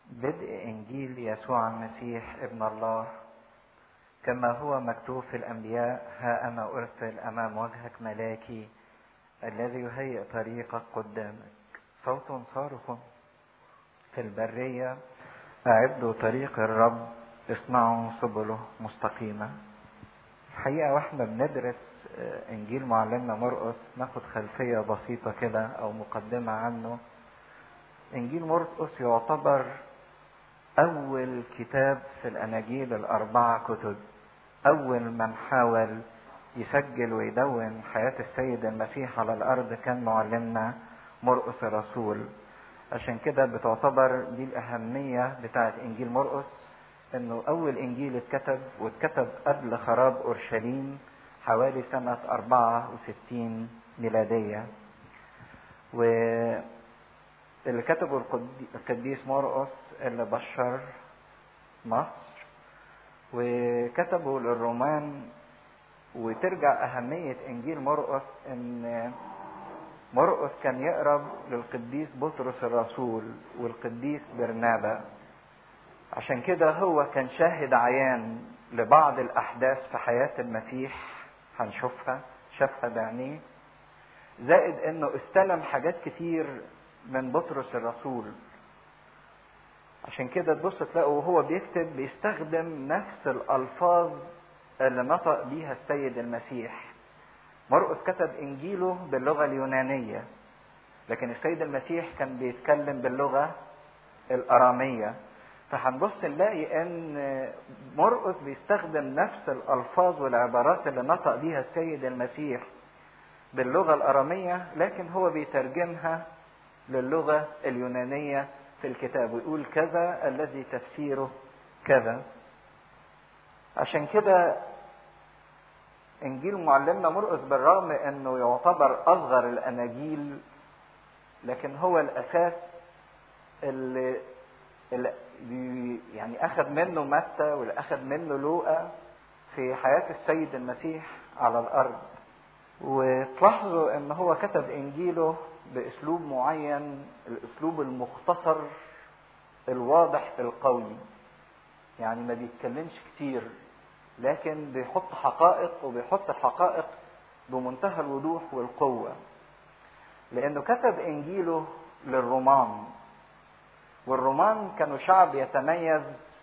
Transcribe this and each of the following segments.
بدء إنجيل يسوع المسيح ابن الله كما هو مكتوب في الأنبياء ها أنا أرسل أمام وجهك ملاكي الذي يهيئ طريقك قدامك صوت صارخ في البرية أعدوا طريق الرب اصنعوا سبله مستقيمة الحقيقة واحنا بندرس إنجيل معلمنا مرقس ناخد خلفية بسيطة كده أو مقدمة عنه إنجيل مرقس يعتبر أول كتاب في الأناجيل الأربعة كتب أول من حاول يسجل ويدون حياة السيد المسيح على الأرض كان معلمنا مرقس الرسول عشان كده بتعتبر دي الأهمية بتاعة إنجيل مرقس إنه أول إنجيل اتكتب واتكتب قبل خراب أورشليم حوالي سنة 64 ميلادية و اللي كتبه القديس مرقس اللي بشر مصر وكتبه للرومان وترجع أهمية إنجيل مرقس إن مرقس كان يقرب للقديس بطرس الرسول والقديس برنابا عشان كده هو كان شاهد عيان لبعض الأحداث في حياة المسيح هنشوفها شافها بعينيه زائد انه استلم حاجات كتير من بطرس الرسول عشان كده تبص تلاقوا وهو بيكتب بيستخدم نفس الالفاظ اللي نطق بيها السيد المسيح مرقس كتب انجيله باللغه اليونانيه لكن السيد المسيح كان بيتكلم باللغه الاراميه فهنبص نلاقي ان مرقس بيستخدم نفس الالفاظ والعبارات اللي نطق بيها السيد المسيح باللغه الاراميه لكن هو بيترجمها للغه اليونانيه في الكتاب ويقول كذا الذي تفسيره كذا عشان كده انجيل معلمنا مرقس بالرغم انه يعتبر اصغر الاناجيل لكن هو الاساس اللي, اللي يعني اخذ منه متى واللي اخذ منه لوقا في حياه السيد المسيح على الارض وتلاحظوا ان هو كتب انجيله باسلوب معين الاسلوب المختصر الواضح القوي يعني ما بيتكلمش كتير لكن بيحط حقائق وبيحط الحقائق بمنتهى الوضوح والقوة لأنه كتب إنجيله للرومان والرومان كانوا شعب يتميز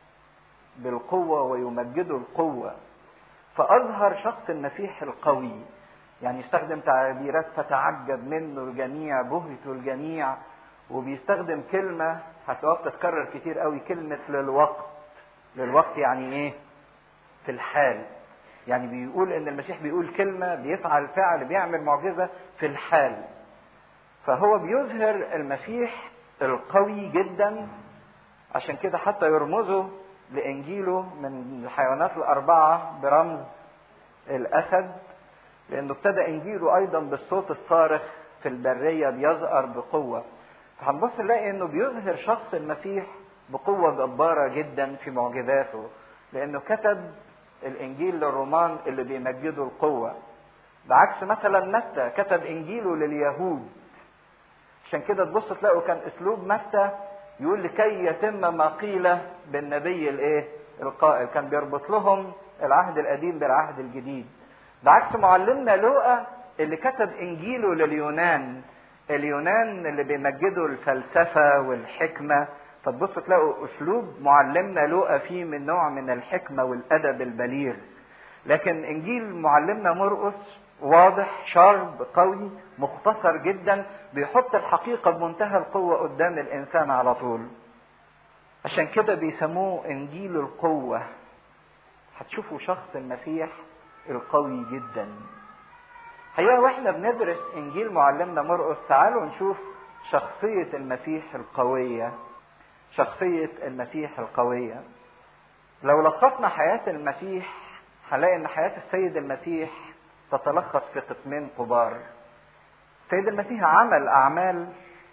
بالقوة ويمجدوا القوة فأظهر شخص المسيح القوي يعني يستخدم تعبيرات فتعجب منه الجميع بهتوا الجميع وبيستخدم كلمة هتلاقوها بتتكرر كتير قوي كلمة للوقت للوقت يعني ايه؟ في الحال يعني بيقول ان المسيح بيقول كلمة بيفعل فعل بيعمل معجزة في الحال فهو بيظهر المسيح القوي جدا عشان كده حتى يرمزه لانجيله من الحيوانات الاربعة برمز الاسد لانه ابتدى انجيله ايضا بالصوت الصارخ في البرية بيزأر بقوة فهنبص نلاقي انه بيظهر شخص المسيح بقوة جبارة جدا في معجزاته لانه كتب الانجيل للرومان اللي بيمجدوا القوة بعكس مثلا متى كتب انجيله لليهود عشان كده تبص تلاقوا كان اسلوب متى يقول لكي يتم ما قيل بالنبي الايه القائل كان بيربط لهم العهد القديم بالعهد الجديد بعكس معلمنا لوقا اللي كتب انجيله لليونان اليونان اللي بيمجدوا الفلسفه والحكمه فتبصوا تلاقوا اسلوب معلمنا لوقا فيه من نوع من الحكمه والادب البليغ لكن انجيل معلمنا مرقس واضح شارب قوي مختصر جدا بيحط الحقيقه بمنتهى القوه قدام الانسان على طول عشان كده بيسموه انجيل القوه هتشوفوا شخص المسيح القوي جدا حقيقة واحنا بندرس انجيل معلمنا مرقس تعالوا نشوف شخصية المسيح القوية شخصية المسيح القوية لو لخصنا حياة المسيح هنلاقي ان حياة السيد المسيح تتلخص في قسمين كبار السيد المسيح عمل اعمال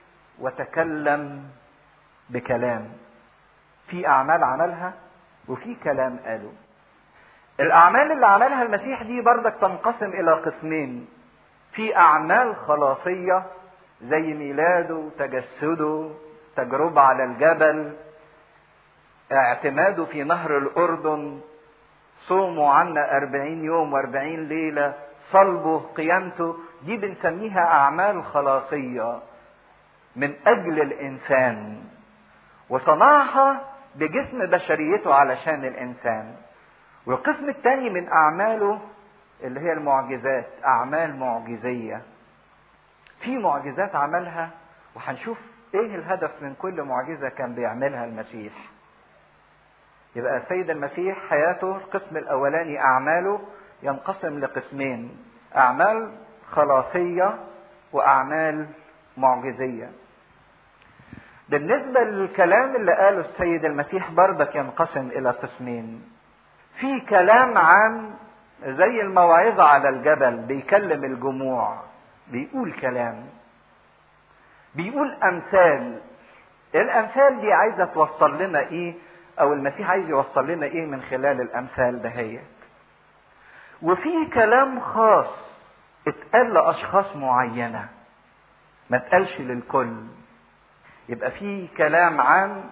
وتكلم بكلام في اعمال عملها وفي كلام قاله الأعمال اللي عملها المسيح دي بردك تنقسم إلى قسمين في أعمال خلاصية زي ميلاده تجسده تجربة على الجبل اعتماده في نهر الأردن صوموا عنا أربعين يوم وأربعين ليلة صلبه قيامته دي بنسميها أعمال خلاصية من أجل الإنسان وصنعها بجسم بشريته علشان الإنسان والقسم الثاني من أعماله اللي هي المعجزات أعمال معجزية في معجزات عملها وهنشوف ايه الهدف من كل معجزة كان بيعملها المسيح يبقى السيد المسيح حياته القسم الاولاني اعماله ينقسم لقسمين اعمال خلاصية واعمال معجزية بالنسبة للكلام اللي قاله السيد المسيح برضك ينقسم الى قسمين في كلام عام زي الموعظة على الجبل بيكلم الجموع بيقول كلام بيقول امثال الامثال دي عايزه توصل لنا ايه او المسيح عايز يوصل لنا ايه من خلال الامثال دهيت وفي كلام خاص اتقال لاشخاص معينه ما اتقالش للكل يبقى في كلام عام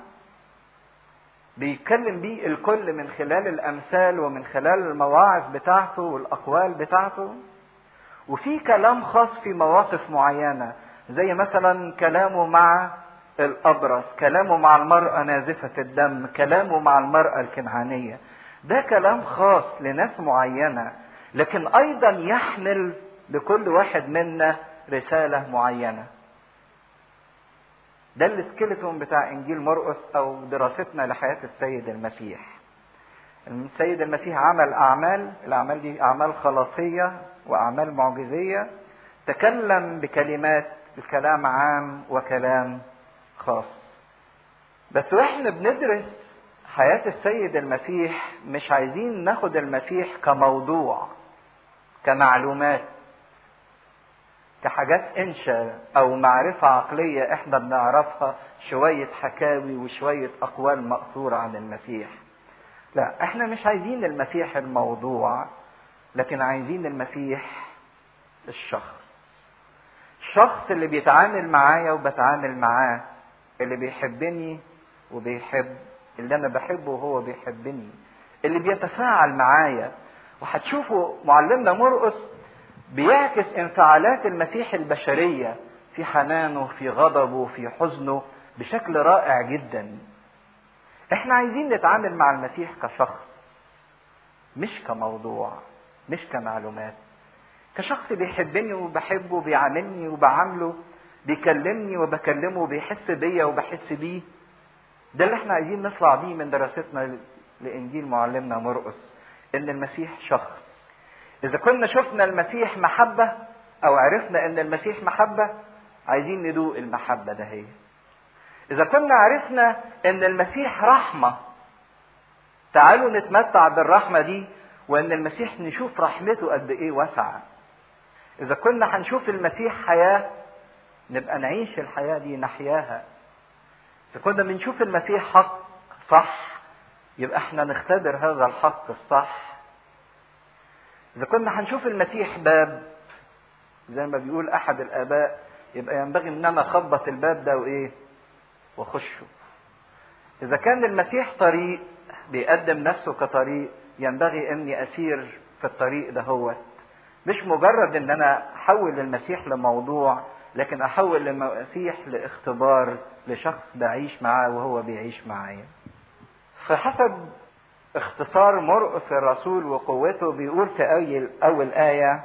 بيتكلم بيه الكل من خلال الامثال ومن خلال المواعظ بتاعته والاقوال بتاعته وفي كلام خاص في مواقف معينه زي مثلا كلامه مع الابرص كلامه مع المراه نازفه الدم كلامه مع المراه الكنعانيه ده كلام خاص لناس معينه لكن ايضا يحمل لكل واحد منا رساله معينه ده السكيلتون بتاع انجيل مرقس او دراستنا لحياه السيد المسيح السيد المسيح عمل اعمال الاعمال دي اعمال خلاصيه واعمال معجزيه تكلم بكلمات الكلام عام وكلام خاص بس واحنا بندرس حياة السيد المسيح مش عايزين ناخد المسيح كموضوع كمعلومات كحاجات انشا او معرفة عقلية احنا بنعرفها شوية حكاوي وشوية اقوال مأثورة عن المسيح لا احنا مش عايزين المسيح الموضوع لكن عايزين المسيح الشخص الشخص اللي بيتعامل معايا وبتعامل معاه اللي بيحبني وبيحب اللي انا بحبه وهو بيحبني اللي بيتفاعل معايا وهتشوفوا معلمنا مرقس بيعكس انفعالات المسيح البشريه في حنانه في غضبه في حزنه بشكل رائع جدا احنا عايزين نتعامل مع المسيح كشخص مش كموضوع مش كمعلومات كشخص بيحبني وبحبه بيعاملني وبعامله بيكلمني وبكلمه بيحس بيا وبحس بيه ده اللي احنا عايزين نطلع بيه من دراستنا لانجيل معلمنا مرقس ان المسيح شخص اذا كنا شفنا المسيح محبه او عرفنا ان المسيح محبه عايزين ندوق المحبه ده هي اذا كنا عرفنا ان المسيح رحمه تعالوا نتمتع بالرحمه دي وان المسيح نشوف رحمته قد ايه واسعه اذا كنا هنشوف المسيح حياه نبقى نعيش الحياه دي نحياها اذا كنا بنشوف المسيح حق صح يبقى احنا نختبر هذا الحق الصح اذا كنا هنشوف المسيح باب زي ما بيقول احد الاباء يبقى ينبغي ان انا اخبط الباب ده وايه واخشه اذا كان المسيح طريق بيقدم نفسه كطريق ينبغي اني اسير في الطريق ده هو مش مجرد ان انا احول المسيح لموضوع لكن احول المسيح لاختبار لشخص بعيش معاه وهو بيعيش معايا فحسب اختصار مرقس الرسول وقوته بيقول في أول, أول آية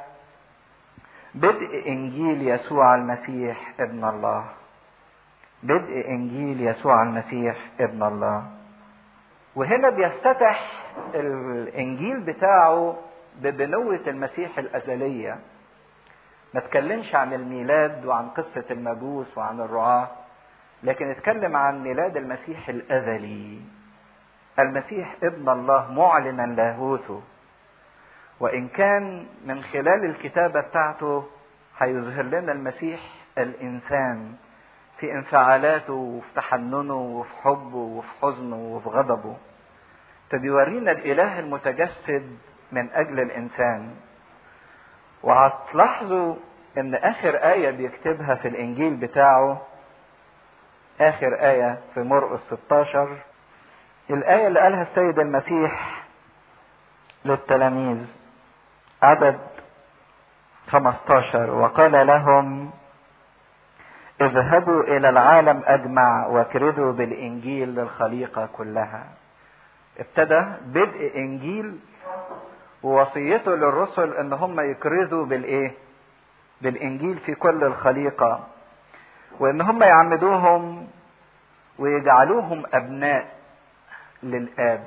بدء إنجيل يسوع المسيح ابن الله بدء إنجيل يسوع المسيح ابن الله وهنا بيفتتح الإنجيل بتاعه ببنوة المسيح الأزلية ما تكلمش عن الميلاد وعن قصة المجوس وعن الرعاة لكن اتكلم عن ميلاد المسيح الأزلي المسيح ابن الله معلنا لاهوته وان كان من خلال الكتابه بتاعته هيظهر لنا المسيح الانسان في انفعالاته وفي تحننه وفي حبه وفي حزنه وفي غضبه فبيورينا الاله المتجسد من اجل الانسان وهتلاحظوا ان اخر ايه بيكتبها في الانجيل بتاعه اخر ايه في مرقس 16 الآية اللي قالها السيد المسيح للتلاميذ عدد 15 وقال لهم اذهبوا إلى العالم أجمع واكردوا بالإنجيل للخليقة كلها ابتدى بدء إنجيل ووصيته للرسل ان هم يكرزوا بالايه بالانجيل في كل الخليقه وان هم يعمدوهم ويجعلوهم ابناء للاب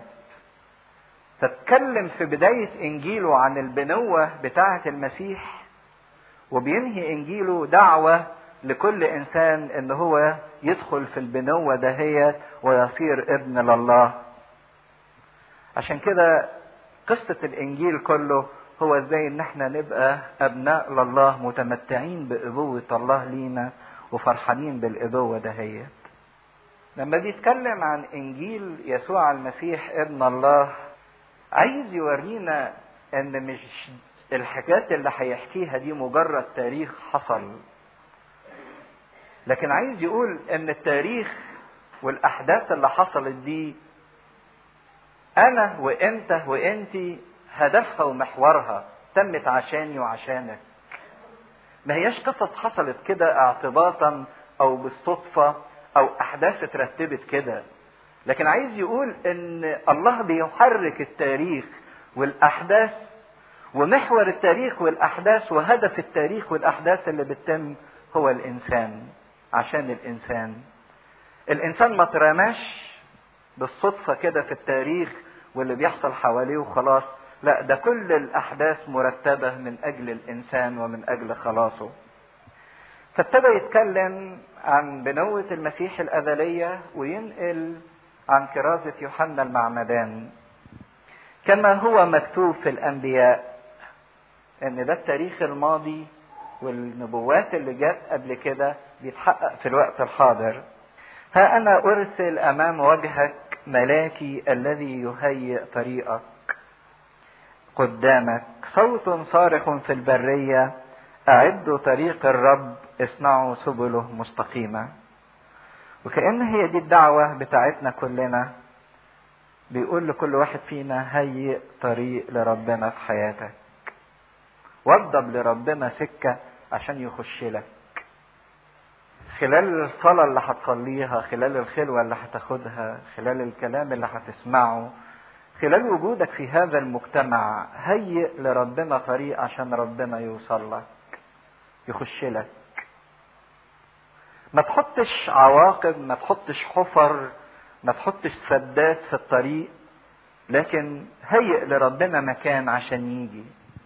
تتكلم في بدايه انجيله عن البنوه بتاعه المسيح وبينهي انجيله دعوه لكل انسان ان هو يدخل في البنوه دهيت ويصير ابن لله عشان كده قصة الإنجيل كله هو إزاي إن إحنا نبقى أبناء لله متمتعين بأبوة الله لينا وفرحانين بالأبوة دهيت. لما بيتكلم عن إنجيل يسوع المسيح ابن الله عايز يورينا إن مش الحاجات اللي هيحكيها دي مجرد تاريخ حصل. لكن عايز يقول إن التاريخ والأحداث اللي حصلت دي انا وانت وانتي هدفها ومحورها تمت عشاني وعشانك ما هياش قصص حصلت كده اعتباطا او بالصدفة او احداث اترتبت كده لكن عايز يقول ان الله بيحرك التاريخ والاحداث ومحور التاريخ والاحداث وهدف التاريخ والاحداث اللي بتتم هو الانسان عشان الانسان الانسان ما ترماش بالصدفة كده في التاريخ واللي بيحصل حواليه وخلاص لا ده كل الأحداث مرتبة من أجل الإنسان ومن أجل خلاصه فابتدى يتكلم عن بنوة المسيح الأزلية وينقل عن كرازة يوحنا المعمدان كما هو مكتوب في الأنبياء إن ده التاريخ الماضي والنبوات اللي جت قبل كده بيتحقق في الوقت الحاضر ها أنا أرسل أمام وجهك ملاكي الذي يهيئ طريقك قدامك صوت صارخ في البرية أعدوا طريق الرب اصنعوا سبله مستقيمة وكأن هي دي الدعوة بتاعتنا كلنا بيقول لكل واحد فينا هيئ طريق لربنا في حياتك وضب لربنا سكة عشان يخش لك خلال الصلاة اللي هتصليها خلال الخلوة اللي هتاخدها خلال الكلام اللي هتسمعه خلال وجودك في هذا المجتمع هيئ لربنا طريق عشان ربنا يوصل لك يخش لك ما تحطش عواقب ما تحطش حفر ما تحطش سدات في الطريق لكن هيئ لربنا مكان عشان يجي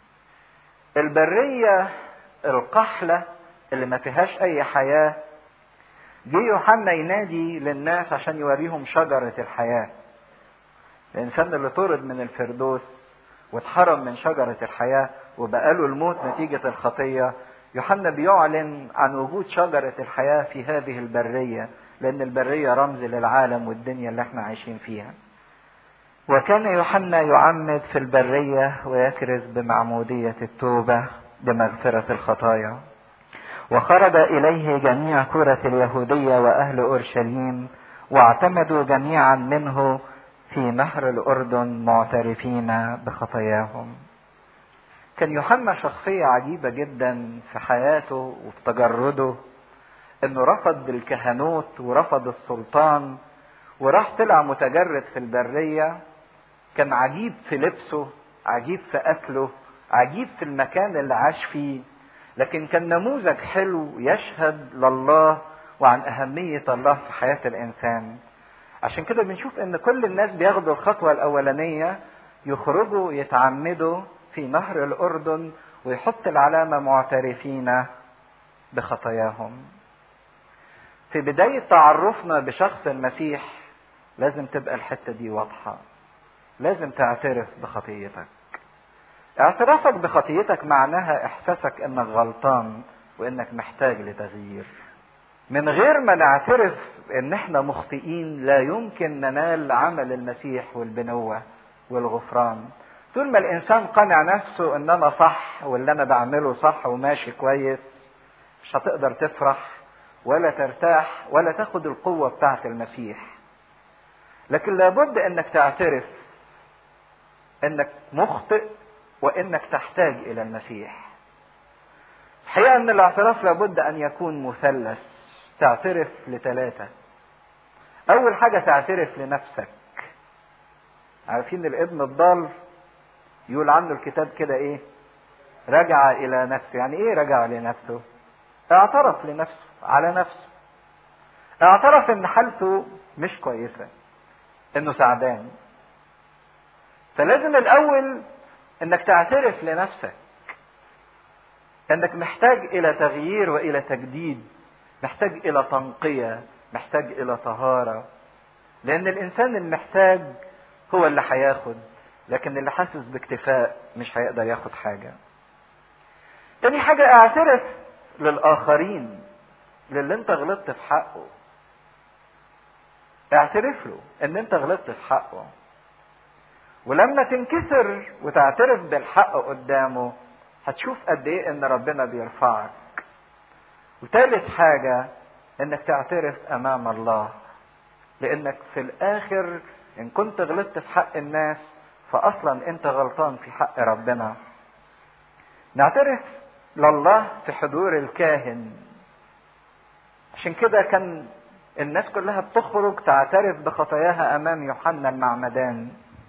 البرية القحلة اللي ما فيهاش أي حياة جه يوحنا ينادي للناس عشان يوريهم شجرة الحياة الإنسان اللي طرد من الفردوس واتحرم من شجرة الحياة وبقاله الموت نتيجة الخطية يوحنا بيعلن عن وجود شجرة الحياة في هذه البرية لأن البرية رمز للعالم والدنيا اللي احنا عايشين فيها وكان يوحنا يعمد في البرية ويكرز بمعمودية التوبة بمغفرة الخطايا وخرج إليه جميع كرة اليهودية وأهل أورشليم واعتمدوا جميعا منه في نهر الأردن معترفين بخطاياهم كان يوحنا شخصية عجيبة جدا في حياته وفي تجرده انه رفض الكهنوت ورفض السلطان وراح طلع متجرد في البرية كان عجيب في لبسه عجيب في أكله عجيب في المكان اللي عاش فيه لكن كان نموذج حلو يشهد لله وعن أهمية الله في حياة الإنسان عشان كده بنشوف ان كل الناس بياخدوا الخطوة الأولانية يخرجوا يتعمدوا في نهر الأردن ويحط العلامة معترفين بخطاياهم في بداية تعرفنا بشخص المسيح لازم تبقى الحتة دي واضحة لازم تعترف بخطيتك اعترافك بخطيتك معناها احساسك انك غلطان وانك محتاج لتغيير من غير ما نعترف ان احنا مخطئين لا يمكن ننال عمل المسيح والبنوة والغفران طول ما الانسان قنع نفسه ان انا صح واللي انا بعمله صح وماشي كويس مش هتقدر تفرح ولا ترتاح ولا تاخد القوة بتاعت المسيح لكن لابد انك تعترف انك مخطئ وانك تحتاج الى المسيح الحقيقه ان الاعتراف لابد ان يكون مثلث تعترف لثلاثه اول حاجه تعترف لنفسك عارفين الابن الضال يقول عنه الكتاب كده ايه رجع الى نفسه يعني ايه رجع لنفسه اعترف لنفسه على نفسه اعترف ان حالته مش كويسه انه تعبان فلازم الاول انك تعترف لنفسك انك محتاج الى تغيير والى تجديد محتاج الى تنقيه محتاج الى طهاره لان الانسان المحتاج هو اللي هياخد لكن اللي حاسس باكتفاء مش هيقدر ياخد حاجه تاني حاجه اعترف للاخرين للي انت غلطت في حقه اعترف له ان انت غلطت في حقه ولما تنكسر وتعترف بالحق قدامه هتشوف قد ايه ان ربنا بيرفعك وتالت حاجة انك تعترف امام الله لانك في الاخر ان كنت غلطت في حق الناس فاصلا انت غلطان في حق ربنا نعترف لله في حضور الكاهن عشان كده كان الناس كلها بتخرج تعترف بخطاياها امام يوحنا المعمدان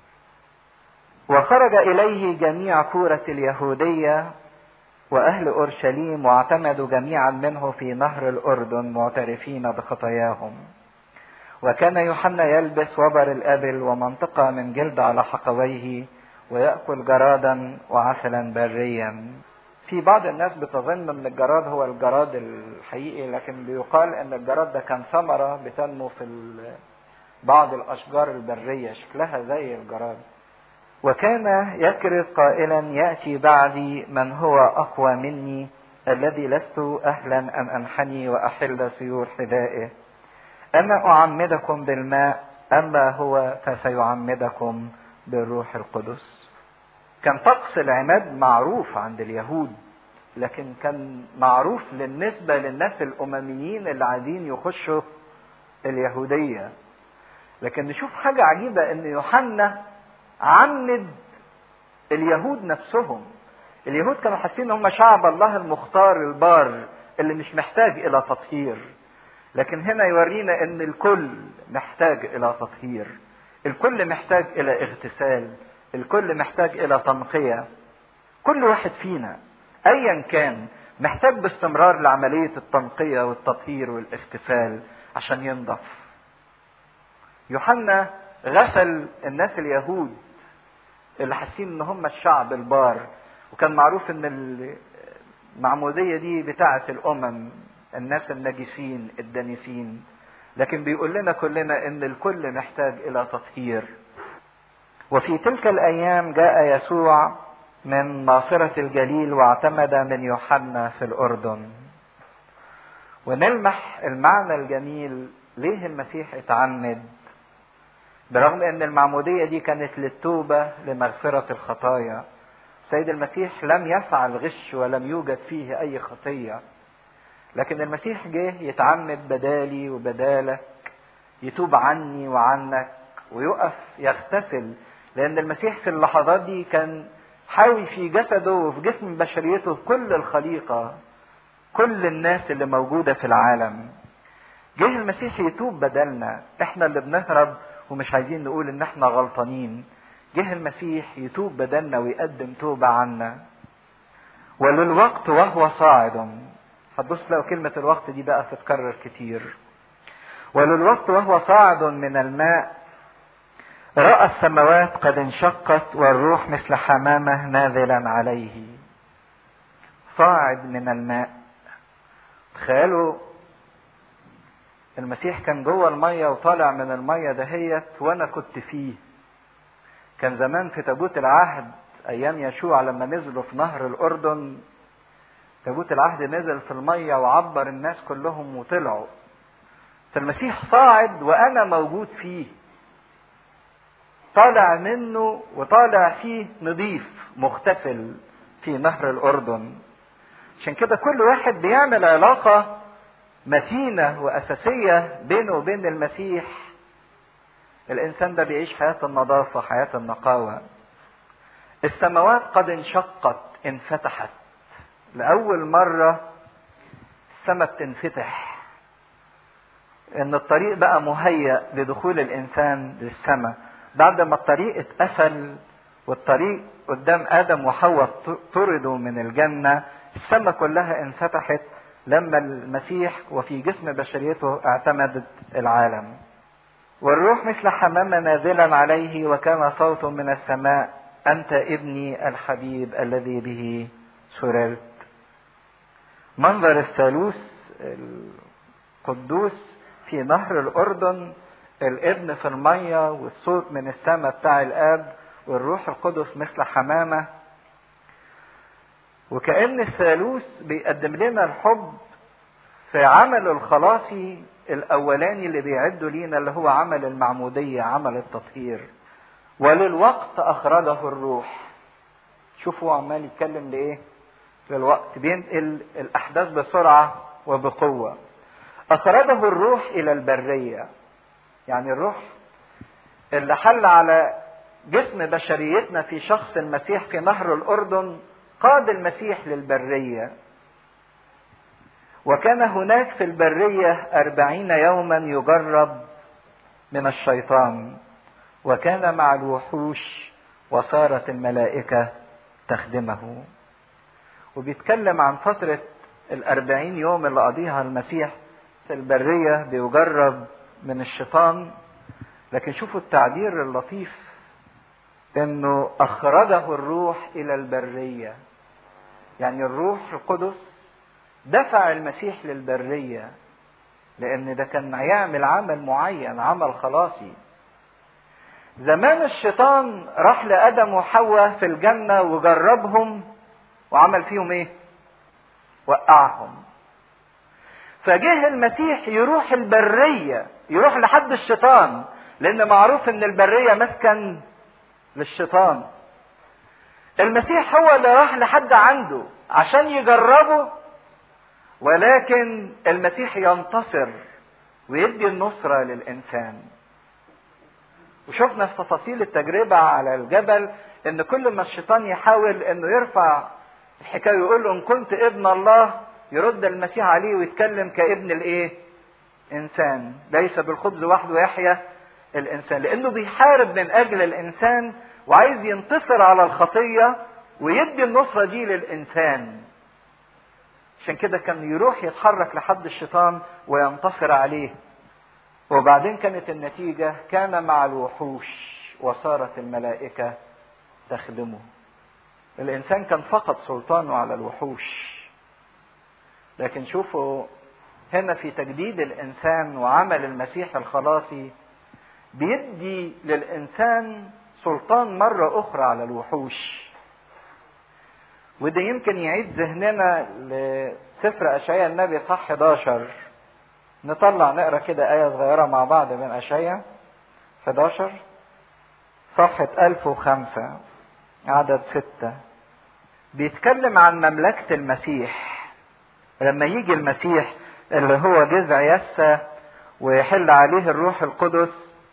وخرج اليه جميع كوره اليهوديه واهل اورشليم واعتمدوا جميعا منه في نهر الاردن معترفين بخطاياهم وكان يوحنا يلبس وبر الابل ومنطقه من جلد على حقويه وياكل جرادا وعسلا بريا في بعض الناس بتظن ان الجراد هو الجراد الحقيقي لكن بيقال ان الجراد ده كان ثمره بتنمو في بعض الاشجار البريه شكلها زي الجراد وكان يكرز قائلا ياتي بعدي من هو اقوى مني الذي لست اهلا ان انحني واحل سيور حذائه انا اعمدكم بالماء اما هو فسيعمدكم بالروح القدس كان طقس العماد معروف عند اليهود لكن كان معروف بالنسبة للناس الأمميين اللي عايزين يخشوا اليهودية لكن نشوف حاجة عجيبة إن يوحنا عمد اليهود نفسهم اليهود كانوا حاسين هم شعب الله المختار البار اللي مش محتاج إلى تطهير لكن هنا يورينا إن الكل محتاج إلى تطهير الكل محتاج إلى اغتسال الكل محتاج الى تنقيه كل واحد فينا ايا كان محتاج باستمرار لعمليه التنقيه والتطهير والاغتسال عشان ينضف يوحنا غسل الناس اليهود اللي حاسين ان هم الشعب البار وكان معروف ان المعموديه دي بتاعه الامم الناس النجسين الدنسين لكن بيقول لنا كلنا ان الكل محتاج الى تطهير وفي تلك الايام جاء يسوع من ناصرة الجليل واعتمد من يوحنا في الاردن ونلمح المعنى الجميل ليه المسيح اتعمد برغم ان المعمودية دي كانت للتوبة لمغفرة الخطايا سيد المسيح لم يفعل غش ولم يوجد فيه اي خطية لكن المسيح جه يتعمد بدالي وبدالك يتوب عني وعنك ويقف يغتسل لأن المسيح في اللحظات دي كان حاوي في جسده وفي جسم بشريته كل الخليقة كل الناس اللي موجودة في العالم جه المسيح يتوب بدلنا احنا اللي بنهرب ومش عايزين نقول ان احنا غلطانين جه المسيح يتوب بدلنا ويقدم توبة عنا وللوقت وهو صاعد هتبص لو كلمة الوقت دي بقى تتكرر كتير وللوقت وهو صاعد من الماء رأى السماوات قد انشقت والروح مثل حمامة نازلا عليه صاعد من الماء تخيلوا المسيح كان جوه المية وطالع من المية دهيت وانا كنت فيه كان زمان في تابوت العهد ايام يشوع لما نزلوا في نهر الاردن تابوت العهد نزل في المية وعبر الناس كلهم وطلعوا فالمسيح صاعد وانا موجود فيه طالع منه وطالع فيه نظيف مغتسل في نهر الاردن عشان كده كل واحد بيعمل علاقه متينه واساسيه بينه وبين المسيح الانسان ده بيعيش حياه النظافه حياه النقاوه السماوات قد انشقت انفتحت لاول مره السماء بتنفتح ان الطريق بقى مهيأ لدخول الانسان للسماء بعد ما الطريق اتقفل والطريق قدام ادم وحواء طردوا من الجنه السماء كلها انفتحت لما المسيح وفي جسم بشريته اعتمدت العالم والروح مثل حمامة نازلا عليه وكان صوت من السماء أنت ابني الحبيب الذي به سررت منظر الثالوث القدوس في نهر الأردن الابن في المية والصوت من السماء بتاع الآب والروح القدس مثل حمامة وكأن الثالوث بيقدم لنا الحب في عمل الخلاصي الأولاني اللي بيعده لينا اللي هو عمل المعمودية عمل التطهير وللوقت أخرجه الروح شوفوا عمال يتكلم لإيه للوقت بينقل الأحداث بسرعة وبقوة أخرجه الروح إلى البرية يعني الروح اللي حل على جسم بشريتنا في شخص المسيح في نهر الأردن قاد المسيح للبرية وكان هناك في البرية أربعين يوما يجرب من الشيطان وكان مع الوحوش وصارت الملائكة تخدمه وبيتكلم عن فترة الأربعين يوم اللي قضيها المسيح في البرية بيجرب من الشيطان لكن شوفوا التعبير اللطيف انه اخرجه الروح الى البريه يعني الروح القدس دفع المسيح للبريه لان ده كان هيعمل عمل معين عمل خلاصي زمان الشيطان راح لادم وحواء في الجنه وجربهم وعمل فيهم ايه وقعهم فجه المسيح يروح البريه يروح لحد الشيطان لان معروف ان البريه مسكن للشيطان المسيح هو اللي راح لحد عنده عشان يجربه ولكن المسيح ينتصر ويدي النصرة للإنسان وشفنا في تفاصيل التجربة على الجبل إن كل ما الشيطان يحاول إنه يرفع الحكاية ويقول له إن كنت ابن الله يرد المسيح عليه ويتكلم كابن الإيه؟ إنسان ليس بالخبز وحده يحيى الإنسان لأنه بيحارب من أجل الإنسان وعايز ينتصر على الخطية ويدي النصرة دي للإنسان عشان كده كان يروح يتحرك لحد الشيطان وينتصر عليه وبعدين كانت النتيجة كان مع الوحوش وصارت الملائكة تخدمه الإنسان كان فقد سلطانه على الوحوش لكن شوفوا هنا في تجديد الإنسان وعمل المسيح الخلاصي بيدي للإنسان سلطان مرة أخرى على الوحوش وده يمكن يعيد ذهننا لسفر أشعياء النبي صح 11 نطلع نقرا كده آية صغيرة مع بعض من أشعياء 11 صفحة 1005 عدد 6 بيتكلم عن مملكة المسيح لما يجي المسيح اللي هو جذع يسى ويحل عليه الروح القدس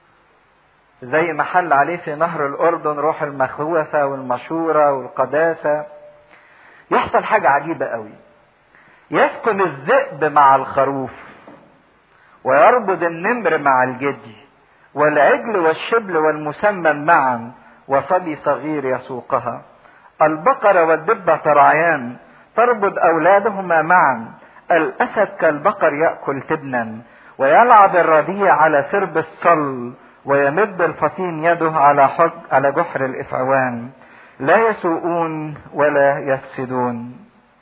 زي ما حل عليه في نهر الأردن روح المخوفة والمشورة والقداسة يحصل حاجة عجيبة قوي يسكن الذئب مع الخروف ويربض النمر مع الجدي والعجل والشبل والمسمن معا وصبي صغير يسوقها البقرة والدبة ترعيان تربض أولادهما معا الأسد كالبقر يأكل تبنا ويلعب الرضيع على سرب الصل ويمد الفطين يده على حج على جحر الإفعوان لا يسوءون ولا يفسدون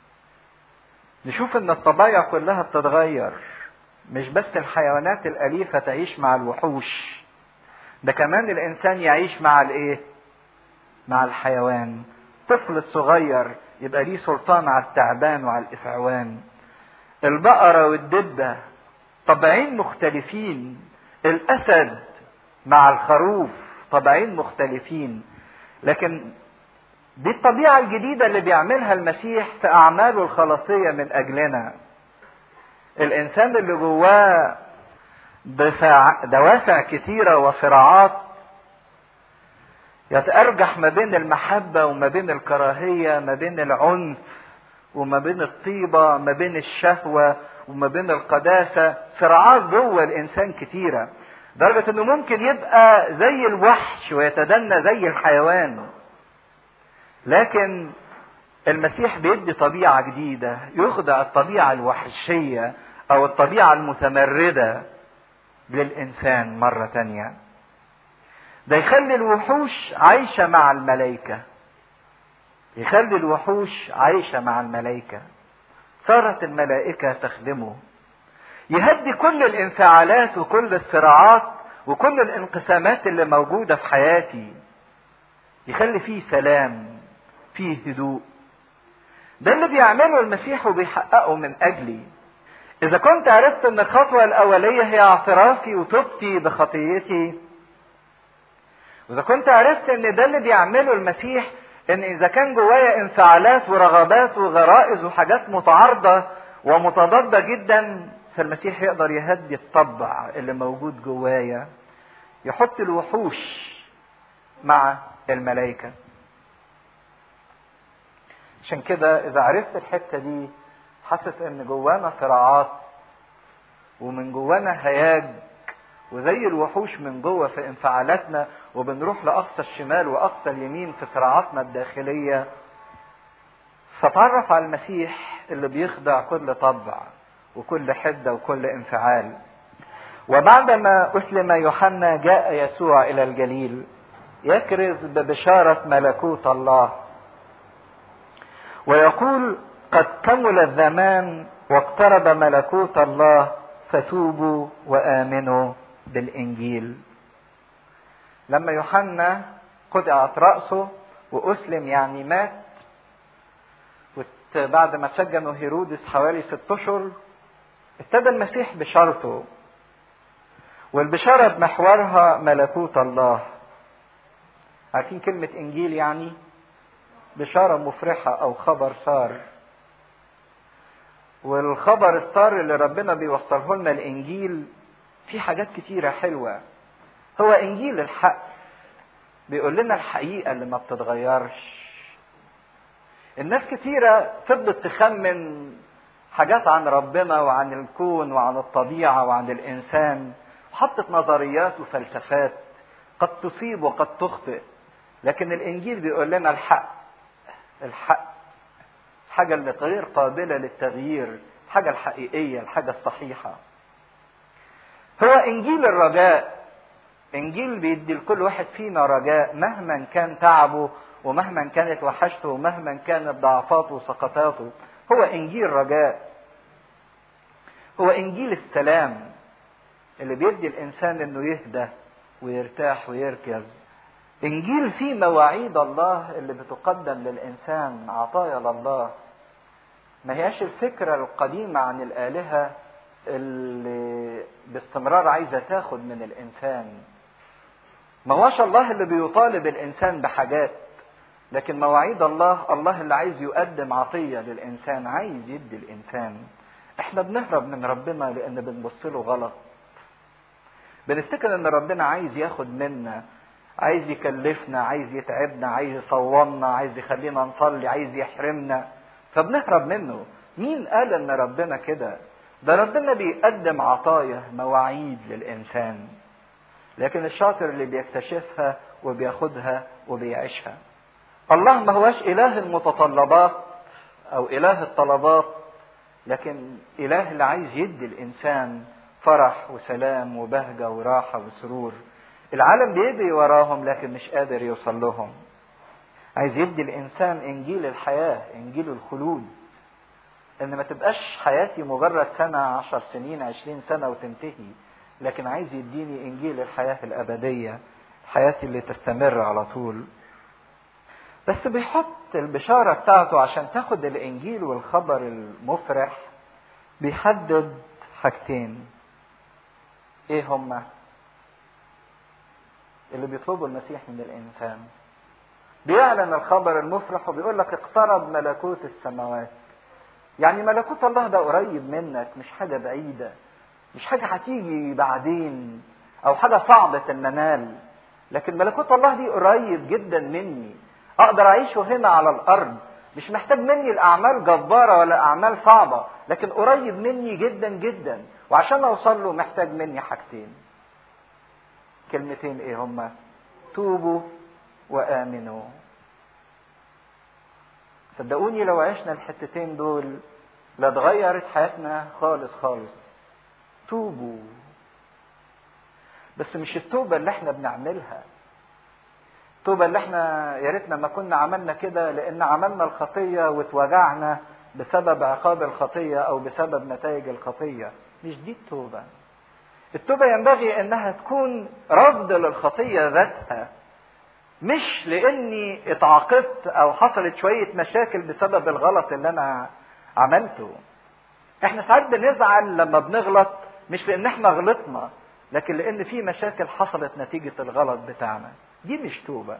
نشوف ان الطبايع كلها بتتغير مش بس الحيوانات الأليفة تعيش مع الوحوش ده كمان الإنسان يعيش مع الإيه؟ مع الحيوان طفل الصغير يبقى ليه سلطان على التعبان وعلى الإفعوان البقرة والدبة طبعين مختلفين الأسد مع الخروف طبعين مختلفين لكن دي الطبيعة الجديدة اللي بيعملها المسيح في أعماله الخلاصية من أجلنا الإنسان اللي جواه دوافع كثيرة وصراعات يتأرجح ما بين المحبة وما بين الكراهية ما بين العنف وما بين الطيبة ما بين الشهوة وما بين القداسة صراعات جوه الإنسان كتيرة لدرجة إنه ممكن يبقى زي الوحش ويتدنى زي الحيوان لكن المسيح بيدي طبيعة جديدة يخضع الطبيعة الوحشية أو الطبيعة المتمردة للإنسان مرة تانية ده يخلي الوحوش عايشة مع الملائكة يخلي الوحوش عايشة مع الملائكة صارت الملائكة تخدمه يهدي كل الانفعالات وكل الصراعات وكل الانقسامات اللي موجودة في حياتي يخلي فيه سلام فيه هدوء ده اللي بيعمله المسيح وبيحققه من اجلي اذا كنت عرفت ان الخطوة الاولية هي اعترافي وتوبتي بخطيتي واذا كنت عرفت ان ده اللي بيعمله المسيح ان اذا كان جوايا انفعالات ورغبات وغرائز وحاجات متعارضة ومتضادة جدا فالمسيح يقدر يهدي الطبع اللي موجود جوايا يحط الوحوش مع الملائكة عشان كده اذا عرفت الحتة دي حاسس ان جوانا صراعات ومن جوانا هياج وزي الوحوش من جوه في انفعالاتنا وبنروح لاقصى الشمال واقصى اليمين في صراعاتنا الداخليه فتعرف على المسيح اللي بيخضع كل طبع وكل حده وكل انفعال وبعدما اسلم يوحنا جاء يسوع الى الجليل يكرز ببشاره ملكوت الله ويقول قد كمل الزمان واقترب ملكوت الله فتوبوا وامنوا بالانجيل لما يوحنا قطعت راسه واسلم يعني مات بعد ما سجنوا هيرودس حوالي ست اشهر ابتدى المسيح بشارته والبشاره بمحورها ملكوت الله عارفين كلمه انجيل يعني بشاره مفرحه او خبر سار والخبر السار اللي ربنا بيوصله لنا الانجيل في حاجات كتيرة حلوة هو انجيل الحق بيقول لنا الحقيقة اللي ما بتتغيرش الناس كتيرة فضلت تخمن حاجات عن ربنا وعن الكون وعن الطبيعة وعن الإنسان حطت نظريات وفلسفات قد تصيب وقد تخطئ لكن الإنجيل بيقول لنا الحق الحق الحاجة اللي غير قابلة للتغيير الحاجة الحقيقية الحاجة الصحيحة هو انجيل الرجاء انجيل بيدي لكل واحد فينا رجاء مهما كان تعبه ومهما كانت وحشته ومهما كانت ضعفاته وسقطاته هو انجيل رجاء هو انجيل السلام اللي بيدي الانسان انه يهدى ويرتاح ويركز انجيل فيه مواعيد الله اللي بتقدم للانسان عطايا لله ما هياش الفكره القديمه عن الالهه اللي باستمرار عايزه تاخد من الانسان ما هوش الله اللي بيطالب الانسان بحاجات لكن مواعيد الله الله اللي عايز يقدم عطيه للانسان عايز يدي الانسان احنا بنهرب من ربنا لان بنبص له غلط بنفتكر ان ربنا عايز ياخد منا عايز يكلفنا عايز يتعبنا عايز يصومنا عايز يخلينا نصلي عايز يحرمنا فبنهرب منه مين قال ان ربنا كده ده ربنا بيقدم عطايا مواعيد للإنسان لكن الشاطر اللي بيكتشفها وبياخدها وبيعيشها الله ما هوش إله المتطلبات أو إله الطلبات لكن إله اللي عايز يدي الإنسان فرح وسلام وبهجة وراحة وسرور العالم بيجري وراهم لكن مش قادر يوصل لهم عايز يدي الإنسان إنجيل الحياة إنجيل الخلود ان ما تبقاش حياتي مجرد سنة عشر سنين عشرين سنة وتنتهي لكن عايز يديني انجيل الحياة الابدية الحياة اللي تستمر على طول بس بيحط البشارة بتاعته عشان تاخد الانجيل والخبر المفرح بيحدد حاجتين ايه هما اللي بيطلبه المسيح من الانسان بيعلن الخبر المفرح وبيقول لك اقترب ملكوت السماوات يعني ملكوت الله ده قريب منك مش حاجة بعيدة مش حاجة هتيجي بعدين أو حاجة صعبة المنال لكن ملكوت الله دي قريب جدا مني أقدر أعيشه هنا على الأرض مش محتاج مني الأعمال جبارة ولا أعمال صعبة لكن قريب مني جدا جدا وعشان أوصل له محتاج مني حاجتين كلمتين إيه هما توبوا وآمنوا صدقوني لو عشنا الحتتين دول لاتغيرت حياتنا خالص خالص توبوا بس مش التوبة اللي احنا بنعملها التوبة اللي احنا يا ريتنا ما كنا عملنا كده لأن عملنا الخطية واتوجعنا بسبب عقاب الخطية أو بسبب نتائج الخطية مش دي التوبة التوبة ينبغي انها تكون رفض للخطية ذاتها مش لاني اتعاقبت او حصلت شوية مشاكل بسبب الغلط اللي انا عملته احنا ساعات بنزعل لما بنغلط مش لان احنا غلطنا لكن لان في مشاكل حصلت نتيجة الغلط بتاعنا دي مش توبة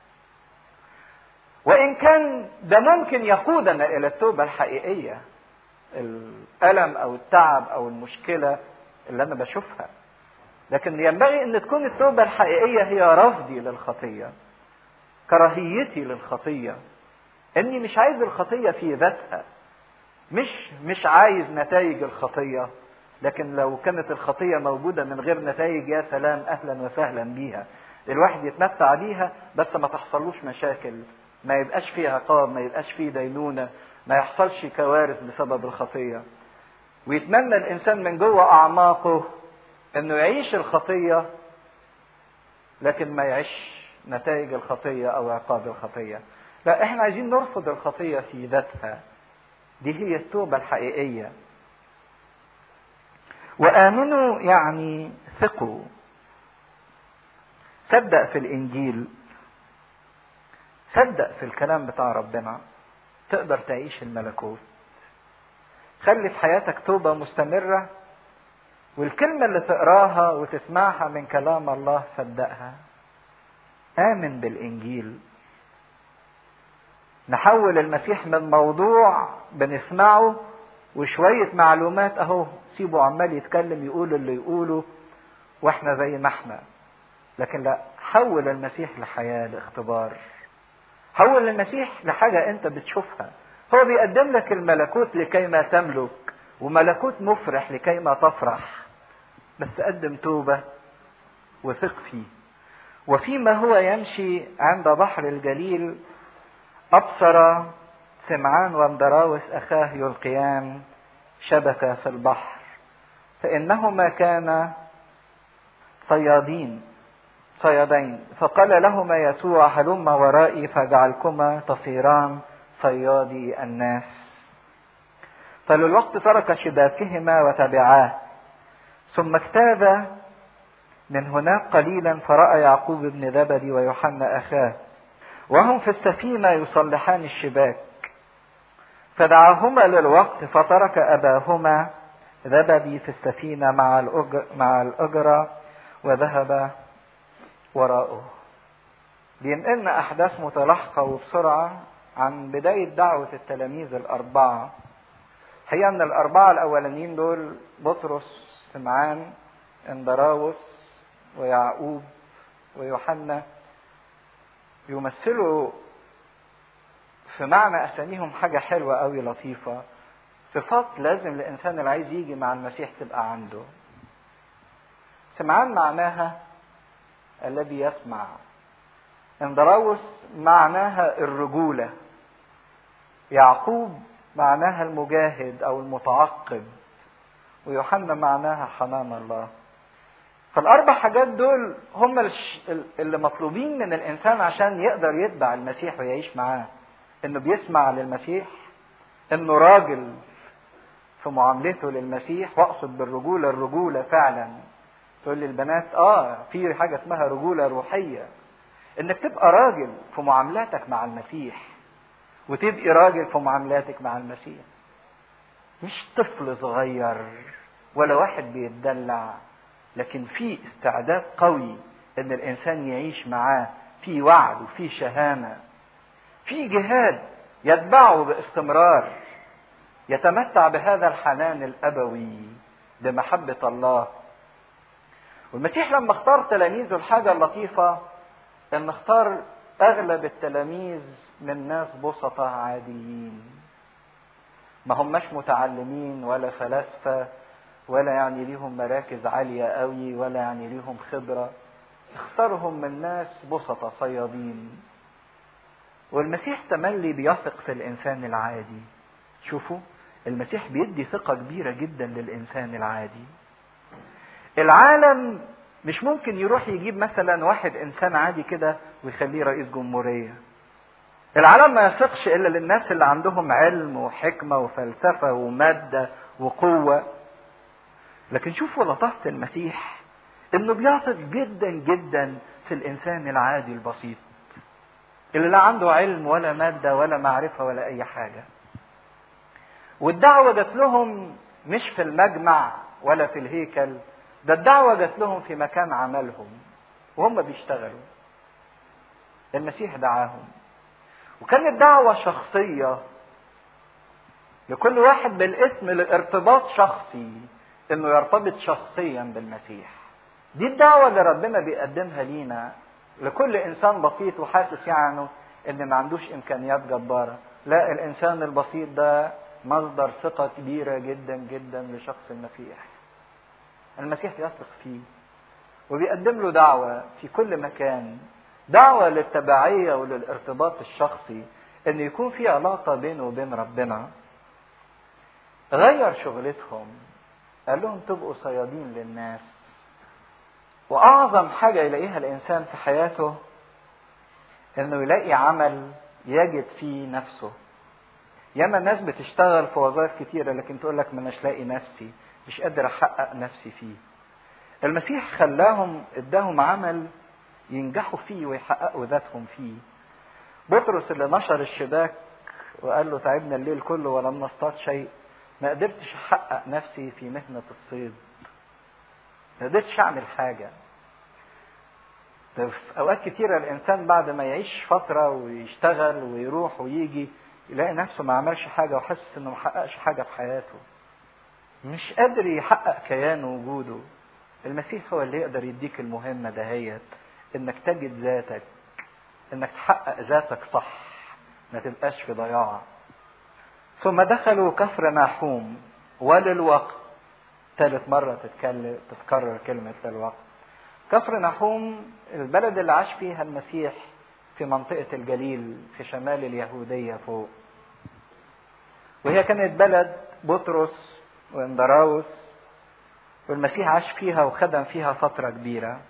وان كان ده ممكن يقودنا الى التوبة الحقيقية الالم او التعب او المشكلة اللي انا بشوفها لكن ينبغي ان تكون التوبة الحقيقية هي رفضي للخطية كراهيتي للخطية اني مش عايز الخطية في ذاتها مش مش عايز نتائج الخطية لكن لو كانت الخطية موجودة من غير نتائج يا سلام اهلا وسهلا بيها الواحد يتمتع بيها بس ما تحصلوش مشاكل ما يبقاش فيه عقاب ما يبقاش فيه دينونة ما يحصلش كوارث بسبب الخطية ويتمنى الانسان من جوه اعماقه انه يعيش الخطيه لكن ما يعيش نتائج الخطيه او عقاب الخطيه لا احنا عايزين نرفض الخطيه في ذاتها دي هي التوبه الحقيقيه وامنوا يعني ثقوا صدق في الانجيل صدق في الكلام بتاع ربنا تقدر تعيش الملكوت خلي في حياتك توبة مستمرة والكلمة اللي تقراها وتسمعها من كلام الله صدقها آمن بالإنجيل نحول المسيح من موضوع بنسمعه وشوية معلومات أهو سيبه عمال يتكلم يقول اللي يقوله واحنا زي ما احنا لكن لا حول المسيح لحياة لاختبار حول المسيح لحاجة انت بتشوفها هو بيقدم لك الملكوت لكي ما تملك وملكوت مفرح لكي ما تفرح بس قدم توبة وثق فيه وفيما هو يمشي عند بحر الجليل أبصر سمعان واندراوس أخاه يلقيان شبكة في البحر فإنهما كانا صيادين صيادين فقال لهما يسوع هلما ورائي فجعلكما تصيران صيادي الناس فللوقت ترك شباكهما وتبعاه ثم اجتاز من هناك قليلا فرأى يعقوب بن ذبدي ويوحنا أخاه وهم في السفينة يصلحان الشباك فدعاهما للوقت فترك أباهما ذبدي في السفينة مع الأجر مع الأجرة وذهب وراءه بينقلنا أحداث متلاحقة وبسرعة عن بداية دعوة التلاميذ الأربعة هي أن الأربعة الأولانيين دول بطرس سمعان اندراوس ويعقوب ويوحنا يمثلوا في معنى أساميهم حاجة حلوة أوي لطيفة صفات لازم الإنسان اللي عايز يجي مع المسيح تبقى عنده سمعان معناها الذي يسمع اندراوس معناها الرجولة يعقوب معناها المجاهد او المتعقب ويوحنا معناها حنان الله فالاربع حاجات دول هم اللي مطلوبين من الانسان عشان يقدر يتبع المسيح ويعيش معاه انه بيسمع للمسيح انه راجل في معاملته للمسيح واقصد بالرجوله الرجوله فعلا تقول لي البنات اه في حاجه اسمها رجوله روحيه انك تبقى راجل في معاملاتك مع المسيح وتبقي راجل في معاملاتك مع المسيح مش طفل صغير ولا واحد بيتدلع لكن في استعداد قوي ان الانسان يعيش معاه في وعد وفي شهامه في جهاد يتبعه باستمرار يتمتع بهذا الحنان الابوي بمحبة الله والمسيح لما اختار تلاميذه الحاجة اللطيفة ان اختار اغلب التلاميذ من ناس بسطة عاديين ما هماش متعلمين ولا فلاسفة ولا يعني ليهم مراكز عالية قوي ولا يعني ليهم خبرة اختارهم من ناس بسطة صيادين والمسيح تملي بيثق في الانسان العادي شوفوا المسيح بيدي ثقة كبيرة جدا للانسان العادي العالم مش ممكن يروح يجيب مثلا واحد انسان عادي كده ويخليه رئيس جمهورية العالم ما يثقش الا للناس اللي عندهم علم وحكمة وفلسفة ومادة وقوة لكن شوفوا لطافة المسيح انه بيثق جدا جدا في الانسان العادي البسيط اللي لا عنده علم ولا مادة ولا معرفة ولا اي حاجة والدعوة جات لهم مش في المجمع ولا في الهيكل ده الدعوة جات لهم في مكان عملهم وهم بيشتغلوا المسيح دعاهم وكانت دعوة شخصية لكل واحد بالاسم لارتباط شخصي انه يرتبط شخصيا بالمسيح دي الدعوة اللي ربنا بيقدمها لينا لكل انسان بسيط وحاسس يعني ان ما عندوش امكانيات جبارة لا الانسان البسيط ده مصدر ثقة كبيرة جدا جدا لشخص المسيح المسيح يثق فيه وبيقدم له دعوة في كل مكان دعوة للتبعية وللارتباط الشخصي ان يكون في علاقة بينه وبين ربنا غير شغلتهم قال لهم تبقوا صيادين للناس واعظم حاجة يلاقيها الانسان في حياته انه يلاقي عمل يجد فيه نفسه ياما الناس بتشتغل في وظائف كتيرة لكن تقول لك ما اناش لاقي نفسي مش قادر احقق نفسي فيه المسيح خلاهم اداهم عمل ينجحوا فيه ويحققوا ذاتهم فيه بطرس اللي نشر الشباك وقال له تعبنا الليل كله ولم نصطاد شيء ما قدرتش احقق نفسي في مهنة الصيد ما قدرتش اعمل حاجة في اوقات كتيرة الانسان بعد ما يعيش فترة ويشتغل ويروح ويجي يلاقي نفسه ما عملش حاجة وحاسس انه ما حققش حاجة في حياته مش قادر يحقق كيان وجوده المسيح هو اللي يقدر يديك المهمة دهيت انك تجد ذاتك انك تحقق ذاتك صح ما تبقاش في ضياع ثم دخلوا كفر ناحوم وللوقت ثالث مرة تتكلم تتكرر كلمة للوقت كفر ناحوم البلد اللي عاش فيها المسيح في منطقة الجليل في شمال اليهودية فوق وهي كانت بلد بطرس واندراوس والمسيح عاش فيها وخدم فيها فترة كبيرة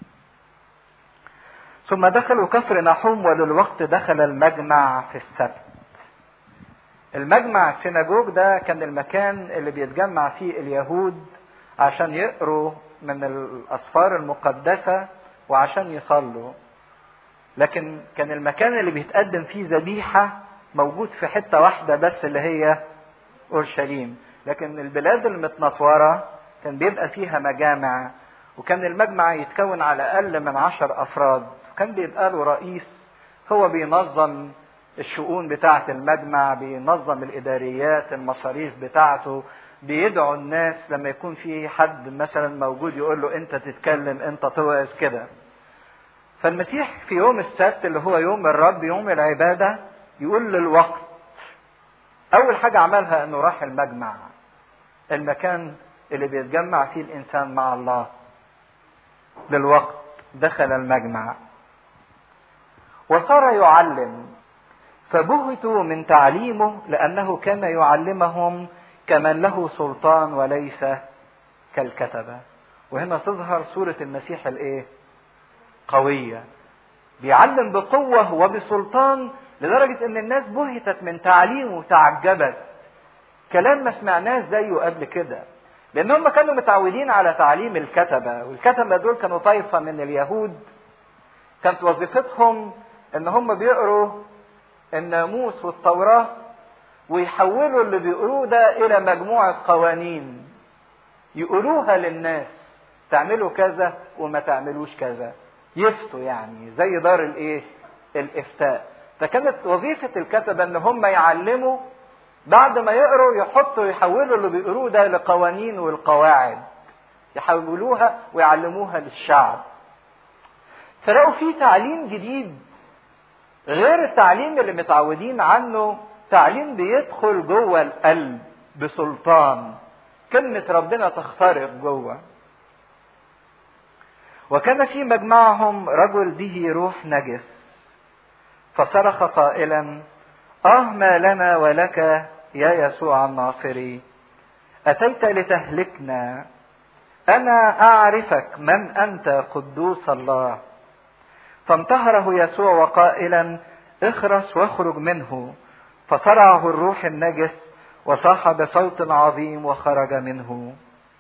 ثم دخلوا كفر نحوم وللوقت دخل المجمع في السبت المجمع السيناجوج ده كان المكان اللي بيتجمع فيه اليهود عشان يقروا من الأسفار المقدسة وعشان يصلوا لكن كان المكان اللي بيتقدم فيه ذبيحة موجود في حتة واحدة بس اللي هي أورشليم لكن البلاد المتنطورة كان بيبقى فيها مجامع وكان المجمع يتكون على الأقل من عشر أفراد كان بيبقى له رئيس هو بينظم الشؤون بتاعة المجمع بينظم الإداريات المصاريف بتاعته بيدعو الناس لما يكون في حد مثلا موجود يقول له أنت تتكلم أنت توعظ كده فالمسيح في يوم السبت اللي هو يوم الرب يوم العبادة يقول للوقت أول حاجة عملها إنه راح المجمع المكان اللي بيتجمع فيه الإنسان مع الله للوقت دخل المجمع وصار يعلم فبهتوا من تعليمه لأنه كان يعلمهم كمن له سلطان وليس كالكتبة وهنا تظهر صورة المسيح الايه قوية بيعلم بقوة وبسلطان لدرجة ان الناس بهتت من تعليمه وتعجبت كلام ما سمعناه زيه قبل كده لان هم كانوا متعودين على تعليم الكتبة والكتبة دول كانوا طائفة من اليهود كانت وظيفتهم ان هم بيقروا الناموس والتوراة ويحولوا اللي بيقروه ده الى مجموعة قوانين يقولوها للناس تعملوا كذا وما تعملوش كذا يفتوا يعني زي دار الايه الافتاء فكانت وظيفة الكتبة ان هم يعلموا بعد ما يقروا يحطوا يحولوا اللي بيقروه ده لقوانين والقواعد يحولوها ويعلموها للشعب فلقوا في تعليم جديد غير التعليم اللي متعودين عنه تعليم بيدخل جوه القلب بسلطان كلمة ربنا تخترق جوه وكان في مجمعهم رجل به روح نجس فصرخ قائلا اه ما لنا ولك يا يسوع الناصري اتيت لتهلكنا انا اعرفك من انت قدوس الله فانتهره يسوع وقائلا اخرس واخرج منه فصرعه الروح النجس وصاح بصوت عظيم وخرج منه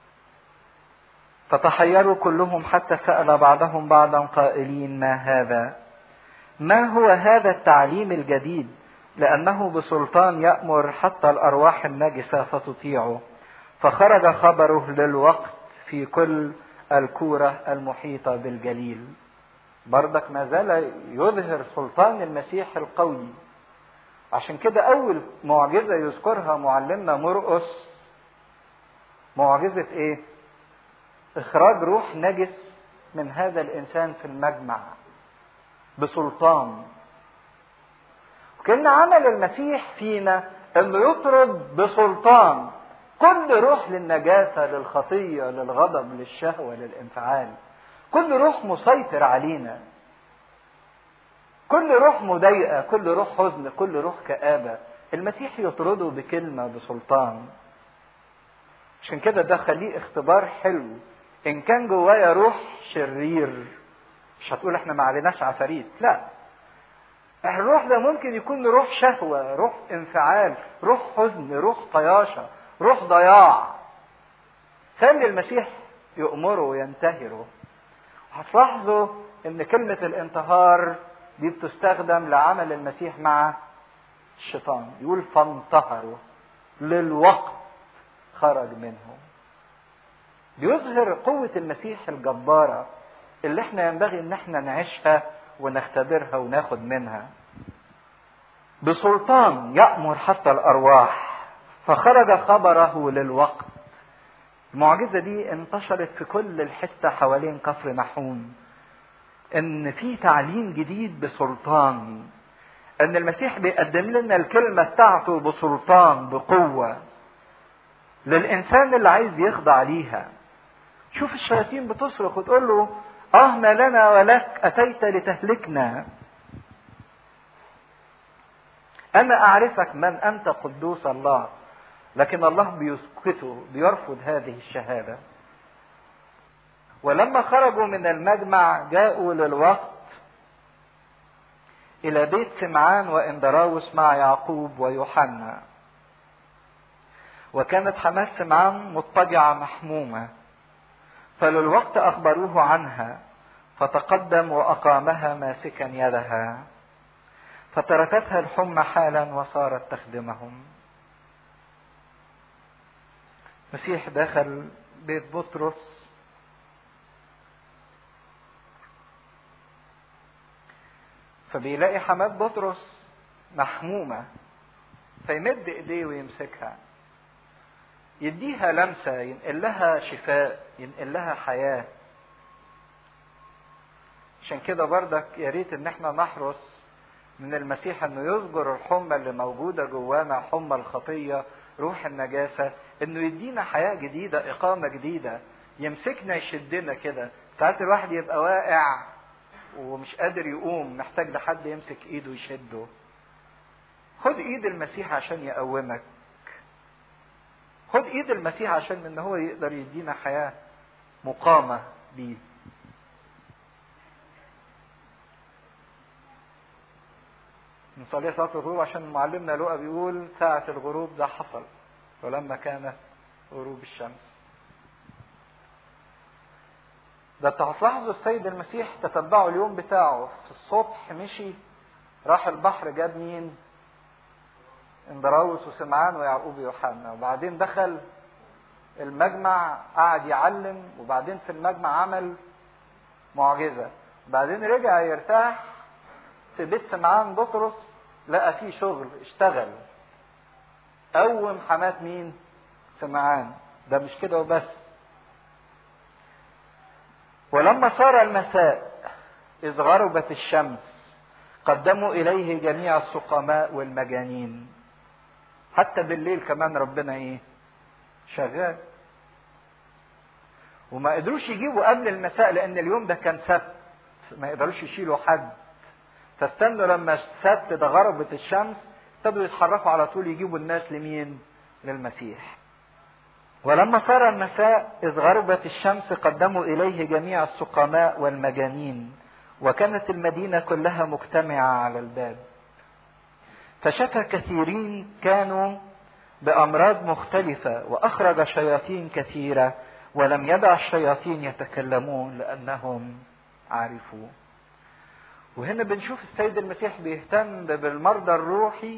فتحيروا كلهم حتى سأل بعضهم بعضا قائلين ما هذا ما هو هذا التعليم الجديد لأنه بسلطان يأمر حتى الأرواح النجسة فتطيعه فخرج خبره للوقت في كل الكورة المحيطة بالجليل بردك ما زال يظهر سلطان المسيح القوي عشان كده أول معجزة يذكرها معلمنا مرقس معجزة إيه؟ إخراج روح نجس من هذا الإنسان في المجمع بسلطان كان عمل المسيح فينا انه يطرد بسلطان كل روح للنجاسه للخطيه للغضب للشهوه للانفعال كل روح مسيطر علينا كل روح مضايقه كل روح حزن كل روح كابه المسيح يطرده بكلمه بسلطان عشان كده ده خليه اختبار حلو ان كان جوايا روح شرير مش هتقول احنا ما عليناش عفاريت لا الروح ده ممكن يكون روح شهوة روح انفعال روح حزن روح طياشة روح ضياع خلي المسيح يأمره وينتهره هتلاحظوا ان كلمة الانتهار دي بتستخدم لعمل المسيح مع الشيطان يقول فانتهروا للوقت خرج منه بيظهر قوة المسيح الجبارة اللي احنا ينبغي ان احنا نعيشها ونختبرها وناخد منها بسلطان يأمر حتى الأرواح فخرج خبره للوقت المعجزة دي انتشرت في كل الحتة حوالين كفر نحوم ان في تعليم جديد بسلطان ان المسيح بيقدم لنا الكلمة بتاعته بسلطان بقوة للإنسان اللي عايز يخضع ليها شوف الشياطين بتصرخ وتقول له اه ما لنا ولك اتيت لتهلكنا انا اعرفك من انت قدوس الله لكن الله بيسكته بيرفض هذه الشهاده ولما خرجوا من المجمع جاءوا للوقت الى بيت سمعان واندراوس مع يعقوب ويوحنا وكانت حماه سمعان مضطجعه محمومه فللوقت أخبروه عنها فتقدم وأقامها ماسكا يدها فتركتها الحمى حالا وصارت تخدمهم مسيح دخل بيت بطرس فبيلاقي حماة بطرس محمومة فيمد ايديه ويمسكها يديها لمسة ينقل لها شفاء ينقل لها حياة عشان كده بردك يا ريت ان احنا نحرص من المسيح انه يصبر الحمى اللي موجودة جوانا حمى الخطية روح النجاسة انه يدينا حياة جديدة اقامة جديدة يمسكنا يشدنا كده ساعات الواحد يبقى واقع ومش قادر يقوم محتاج لحد يمسك ايده يشده خد ايد المسيح عشان يقومك خد ايد المسيح عشان ان هو يقدر يدينا حياه مقامه بيه نصلي صلاة الغروب عشان معلمنا لقى بيقول ساعة الغروب ده حصل ولما كانت غروب الشمس ده انت هتلاحظوا السيد المسيح تتبعوا اليوم بتاعه في الصبح مشي راح البحر جاب مين؟ اندراوس وسمعان ويعقوب ويوحنا وبعدين دخل المجمع قعد يعلم وبعدين في المجمع عمل معجزة بعدين رجع يرتاح في بيت سمعان بطرس لقى فيه شغل اشتغل قوم حماة مين سمعان ده مش كده وبس ولما صار المساء إذ غربت الشمس قدموا إليه جميع السقماء والمجانين حتى بالليل كمان ربنا إيه شغال وما قدروش يجيبوا قبل المساء لأن اليوم ده كان سبت ما يقدروش يشيلوا حد فاستنوا لما السبت ده غربت الشمس ابتدوا يتحركوا على طول يجيبوا الناس لمين للمسيح ولما صار المساء إذ غربت الشمس قدموا إليه جميع السقماء والمجانين وكانت المدينة كلها مجتمعة على الباب فشكى كثيرين كانوا بأمراض مختلفة وأخرج شياطين كثيرة ولم يدع الشياطين يتكلمون لأنهم عرفوا وهنا بنشوف السيد المسيح بيهتم بالمرضى الروحي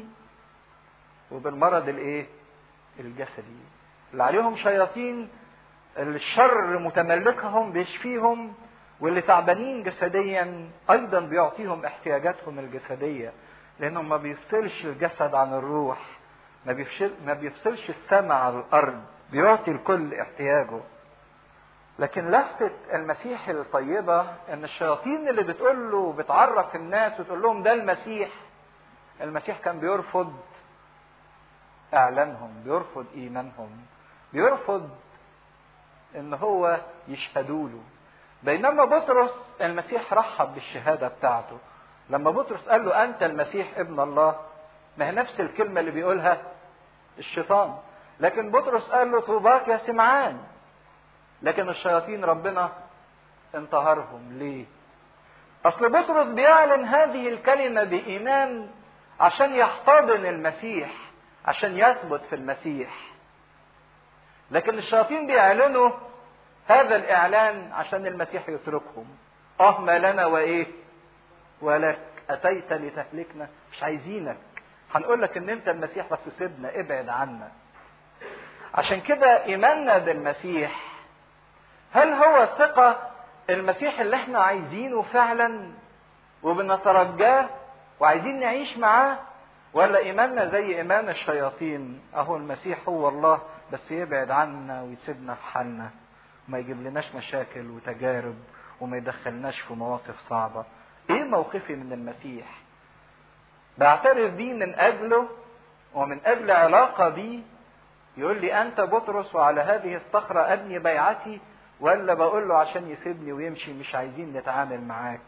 وبالمرض الايه الجسدي اللي عليهم شياطين الشر متملكهم بيشفيهم واللي تعبانين جسديا ايضا بيعطيهم احتياجاتهم الجسديه لانه ما بيفصلش الجسد عن الروح ما بيفصل ما بيفصلش السمع عن الارض بيعطي الكل احتياجه لكن لفتة المسيح الطيبة ان الشياطين اللي بتقول له بتعرف الناس وتقول لهم ده المسيح المسيح كان بيرفض اعلانهم بيرفض ايمانهم بيرفض ان هو يشهدوا له بينما بطرس المسيح رحب بالشهادة بتاعته لما بطرس قال له انت المسيح ابن الله ما هي نفس الكلمة اللي بيقولها الشيطان لكن بطرس قال له طوباك يا سمعان لكن الشياطين ربنا انتهرهم ليه اصل بطرس بيعلن هذه الكلمه بايمان عشان يحتضن المسيح عشان يثبت في المسيح لكن الشياطين بيعلنوا هذا الاعلان عشان المسيح يتركهم اه ما لنا وايه ولك اتيت لتهلكنا مش عايزينك هنقول لك ان انت المسيح بس سيبنا ابعد عنا عشان كده ايماننا بالمسيح هل هو ثقة المسيح اللي احنا عايزينه فعلا وبنترجاه وعايزين نعيش معاه ولا ايماننا زي ايمان الشياطين اهو المسيح هو الله بس يبعد عنا ويسيبنا في حالنا وما يجيب لناش مشاكل وتجارب وما يدخلناش في مواقف صعبة ايه موقفي من المسيح بعترف بيه من اجله ومن اجل علاقة بيه يقول لي انت بطرس وعلى هذه الصخرة ابني بيعتي ولا بقول له عشان يسيبني ويمشي مش عايزين نتعامل معاك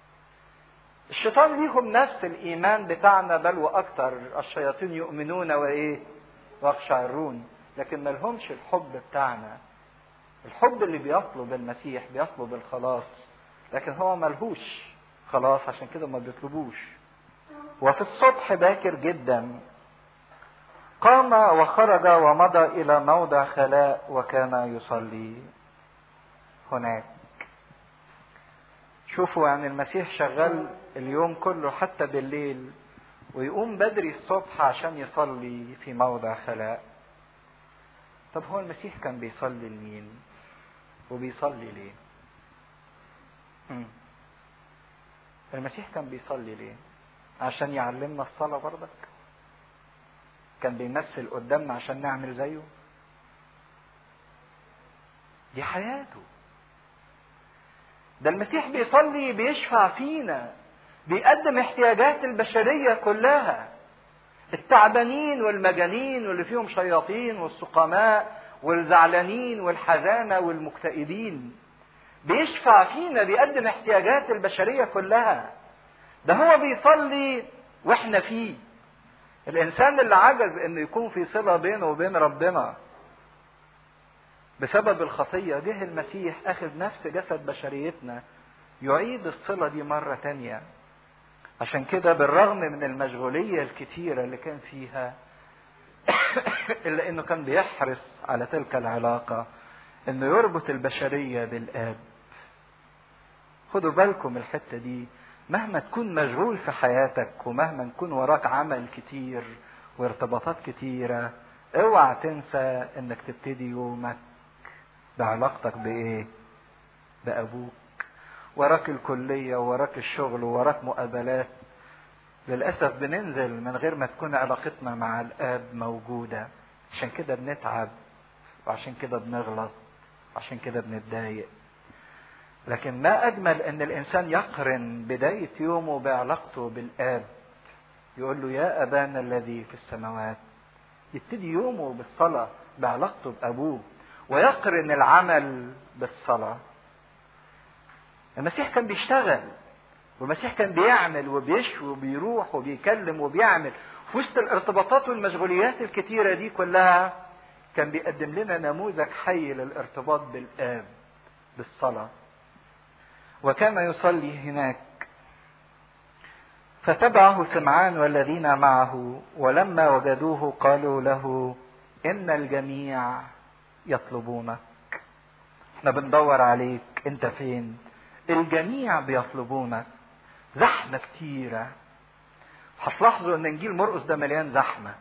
الشيطان ليهم نفس الايمان بتاعنا بل واكتر الشياطين يؤمنون وايه ويخشعرون لكن ما لهمش الحب بتاعنا الحب اللي بيطلب المسيح بيطلب الخلاص لكن هو ملهوش خلاص عشان كده ما بيطلبوش وفي الصبح باكر جدا قام وخرج ومضى الى موضع خلاء وكان يصلي هناك شوفوا يعني المسيح شغال اليوم كله حتى بالليل ويقوم بدري الصبح عشان يصلي في موضع خلاء طب هو المسيح كان بيصلي لمين وبيصلي ليه مم. المسيح كان بيصلي ليه عشان يعلمنا الصلاة برضك كان بيمثل قدامنا عشان نعمل زيه دي حياته ده المسيح بيصلي بيشفع فينا بيقدم احتياجات البشرية كلها التعبانين والمجانين واللي فيهم شياطين والسقماء والزعلانين والحزانة والمكتئبين بيشفع فينا بيقدم احتياجات البشرية كلها ده هو بيصلي واحنا فيه الانسان اللي عجز انه يكون في صلة بينه وبين ربنا بسبب الخطية جه المسيح اخذ نفس جسد بشريتنا يعيد الصلة دي مرة تانية عشان كده بالرغم من المشغولية الكتيرة اللي كان فيها إلا إنه كان بيحرص على تلك العلاقة إنه يربط البشرية بالآب خدوا بالكم الحتة دي مهما تكون مشغول في حياتك ومهما تكون وراك عمل كتير وارتباطات كتيرة اوعى تنسى انك تبتدي يومك بعلاقتك بايه بابوك وراك الكلية وراك الشغل وراك مقابلات للأسف بننزل من غير ما تكون علاقتنا مع الآب موجودة عشان كده بنتعب وعشان كده بنغلط عشان كده بنتضايق لكن ما أجمل أن الإنسان يقرن بداية يومه بعلاقته بالآب يقول له يا أبانا الذي في السماوات يبتدي يومه بالصلاة بعلاقته بأبوه ويقرن العمل بالصلاة المسيح كان بيشتغل والمسيح كان بيعمل وبيشوي وبيروح وبيكلم وبيعمل في وسط الارتباطات والمشغوليات الكتيرة دي كلها كان بيقدم لنا نموذج حي للارتباط بالآب بالصلاة وكان يصلي هناك فتبعه سمعان والذين معه ولما وجدوه قالوا له إن الجميع يطلبونك احنا بندور عليك انت فين الجميع بيطلبونك زحمة كتيرة هتلاحظوا ان انجيل مرقس ده مليان زحمة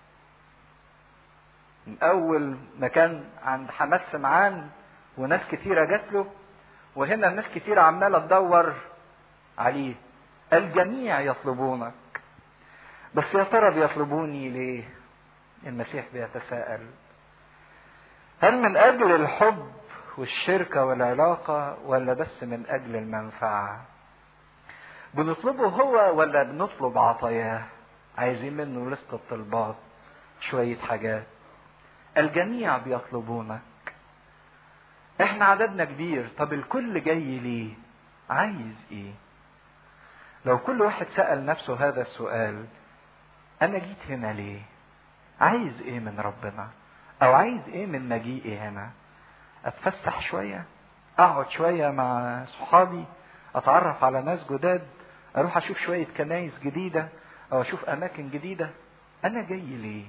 من اول ما كان عند حماد سمعان وناس كتيرة جات له وهنا الناس كتيرة عمالة تدور عليه الجميع يطلبونك بس يا ترى بيطلبوني ليه المسيح بيتساءل هل من اجل الحب والشركه والعلاقه ولا بس من اجل المنفعه بنطلبه هو ولا بنطلب عطاياه عايزين منه لسه الطلبات شويه حاجات الجميع بيطلبونك احنا عددنا كبير طب الكل جاي ليه عايز ايه لو كل واحد سأل نفسه هذا السؤال أنا جيت هنا ليه؟ عايز إيه من ربنا؟ أو عايز إيه من مجيئي هنا؟ أتفسح شوية؟ أقعد شوية مع صحابي؟ أتعرف على ناس جداد؟ أروح أشوف شوية كنايس جديدة؟ أو أشوف أماكن جديدة؟ أنا جاي ليه؟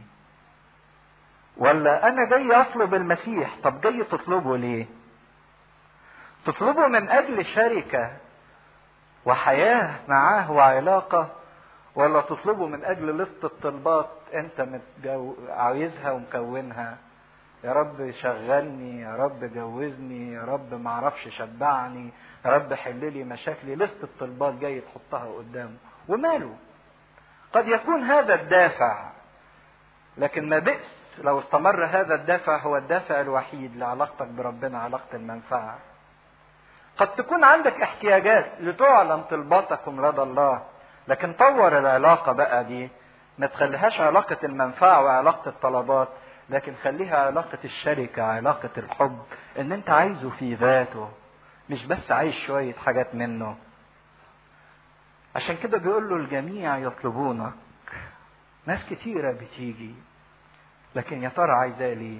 ولا أنا جاي أطلب المسيح، طب جاي تطلبه ليه؟ تطلبه من أجل شركة وحياة معاه وعلاقة ولا تطلبه من أجل لسط الطلبات أنت متجو... عايزها ومكونها يا رب شغلني يا رب جوزني يا رب معرفش شبعني يا رب حل لي مشاكلي لسط الطلبات جاي تحطها قدامه وماله قد يكون هذا الدافع لكن ما بئس لو استمر هذا الدافع هو الدافع الوحيد لعلاقتك بربنا علاقة المنفعة قد تكون عندك احتياجات لتعلم طلباتكم لدى الله لكن طور العلاقه بقى دي ما تخليهاش علاقه المنفعه وعلاقه الطلبات لكن خليها علاقه الشركه علاقه الحب ان انت عايزه في ذاته مش بس عايز شويه حاجات منه عشان كده بيقول له الجميع يطلبونك ناس كتيره بتيجي لكن يا ترى عايزاه ليه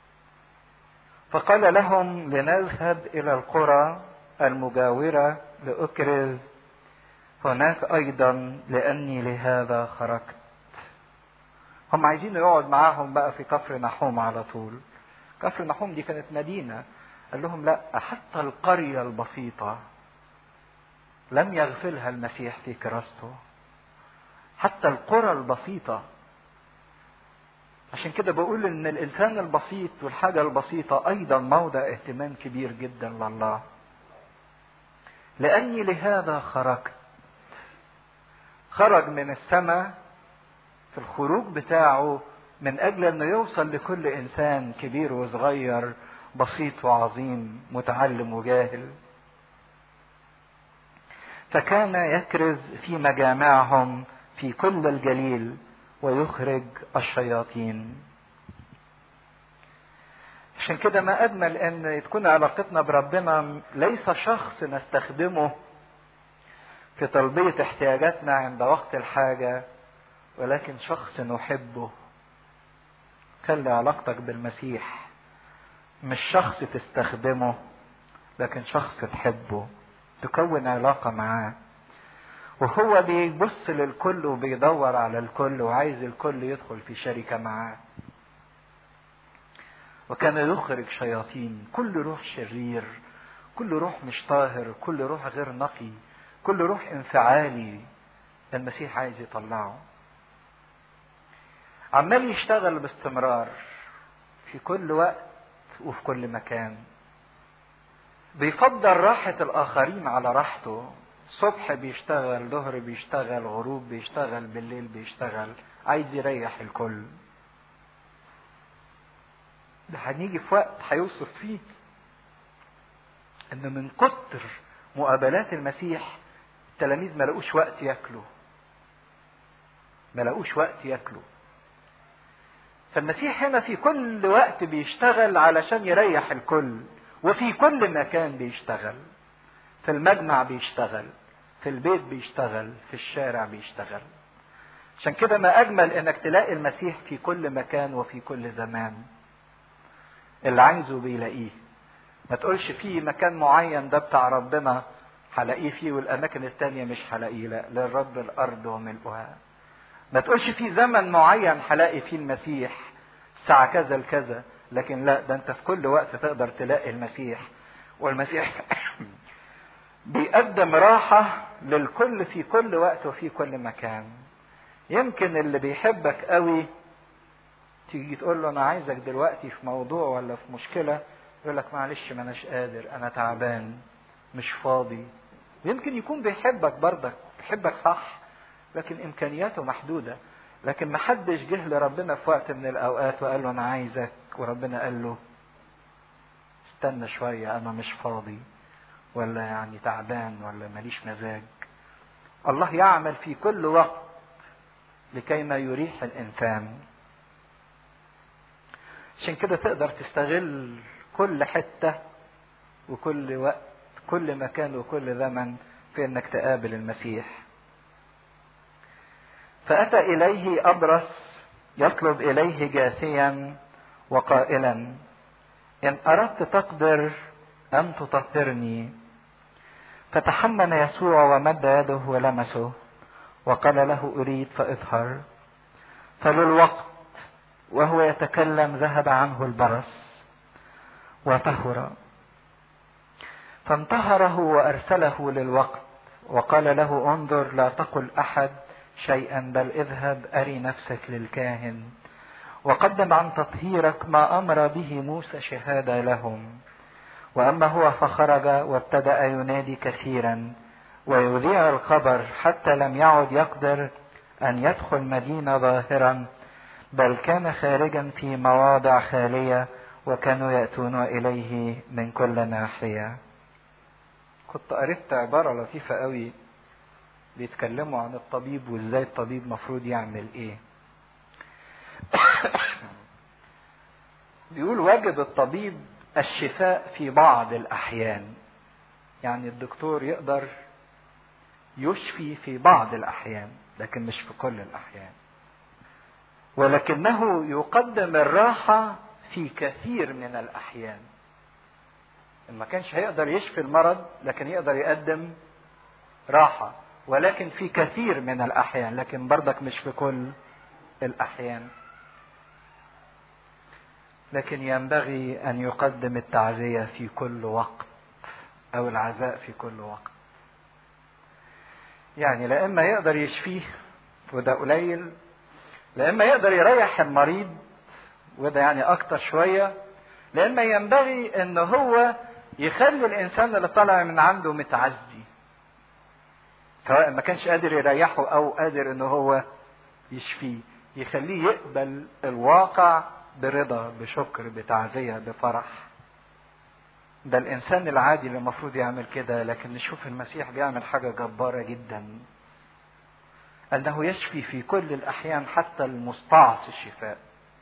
فقال لهم لنذهب الى القرى المجاورة لأكرز هناك أيضا لأني لهذا خرجت هم عايزين يقعد معاهم بقى في كفر نحوم على طول كفر نحوم دي كانت مدينة قال لهم لا حتى القرية البسيطة لم يغفلها المسيح في كراسته حتى القرى البسيطة عشان كده بقول ان الانسان البسيط والحاجة البسيطة ايضا موضع اهتمام كبير جدا لله لاني لهذا خرجت خرج من السماء في الخروج بتاعه من اجل انه يوصل لكل انسان كبير وصغير بسيط وعظيم متعلم وجاهل فكان يكرز في مجامعهم في كل الجليل ويخرج الشياطين عشان كده ما اجمل ان تكون علاقتنا بربنا ليس شخص نستخدمه في تلبية احتياجاتنا عند وقت الحاجة ولكن شخص نحبه خلي علاقتك بالمسيح مش شخص تستخدمه لكن شخص تحبه تكون علاقة معاه وهو بيبص للكل وبيدور على الكل وعايز الكل يدخل في شركة معاه وكان يخرج شياطين كل روح شرير كل روح مش طاهر كل روح غير نقي كل روح انفعالي المسيح عايز يطلعه عمال يشتغل باستمرار في كل وقت وفي كل مكان بيفضل راحة الآخرين على راحته صبح بيشتغل ظهر بيشتغل غروب بيشتغل بالليل بيشتغل عايز يريح الكل ده هنيجي في وقت هيوصف فيه ان من كتر مقابلات المسيح التلاميذ ما لقوش وقت ياكلوا ما لقوش وقت ياكلوا فالمسيح هنا في كل وقت بيشتغل علشان يريح الكل وفي كل مكان بيشتغل في المجمع بيشتغل في البيت بيشتغل في الشارع بيشتغل عشان كده ما اجمل انك تلاقي المسيح في كل مكان وفي كل زمان اللي عايزه بيلاقيه ما تقولش في مكان معين ده بتاع ربنا هلاقيه فيه والاماكن التانية مش هلاقيه لا للرب الارض وملؤها ما تقولش في زمن معين هلاقي فيه المسيح الساعة كذا لكذا لكن لا ده انت في كل وقت تقدر تلاقي المسيح والمسيح بيقدم راحة للكل في كل وقت وفي كل مكان يمكن اللي بيحبك قوي تيجي تقول له انا عايزك دلوقتي في موضوع ولا في مشكلة يقول لك معلش ما اناش قادر انا تعبان مش فاضي يمكن يكون بيحبك برضك بيحبك صح لكن امكانياته محدودة لكن ما حدش جه لربنا في وقت من الاوقات وقال له انا عايزك وربنا قال له استنى شوية انا مش فاضي ولا يعني تعبان ولا ماليش مزاج الله يعمل في كل وقت لكي ما يريح الانسان عشان كده تقدر تستغل كل حتة وكل وقت كل مكان وكل زمن في انك تقابل المسيح فأتى إليه أبرص يطلب إليه جاثيا وقائلا إن أردت تقدر أن تطهرني فتحنن يسوع ومد يده ولمسه وقال له أريد فاطهر فللوقت وهو يتكلم ذهب عنه البرص وطهر فانتهره وأرسله للوقت وقال له انظر لا تقل أحد شيئا بل اذهب أري نفسك للكاهن وقدم عن تطهيرك ما أمر به موسى شهادة لهم وأما هو فخرج وابتدأ ينادي كثيرا ويذيع الخبر حتى لم يعد يقدر أن يدخل مدينة ظاهرا بل كان خارجا في مواضع خالية وكانوا يأتون إليه من كل ناحية كنت قريت عبارة لطيفة قوي بيتكلموا عن الطبيب وازاي الطبيب مفروض يعمل ايه بيقول واجب الطبيب الشفاء في بعض الاحيان يعني الدكتور يقدر يشفي في بعض الاحيان لكن مش في كل الاحيان ولكنه يقدم الراحه في كثير من الاحيان ما كانش هيقدر يشفي المرض لكن يقدر يقدم راحه ولكن في كثير من الاحيان لكن برضك مش في كل الاحيان لكن ينبغي ان يقدم التعزيه في كل وقت او العزاء في كل وقت يعني لا اما يقدر يشفيه وده قليل لا اما يقدر يريح المريض وده يعني اكتر شويه لا اما ينبغي ان هو يخلي الانسان اللي طالع من عنده متعزي سواء ما كانش قادر يريحه او قادر ان هو يشفيه يخليه يقبل الواقع برضا بشكر بتعزية بفرح ده الانسان العادي اللي المفروض يعمل كده لكن نشوف المسيح بيعمل حاجة جبارة جدا انه يشفي في كل الاحيان حتى المستعصي الشفاء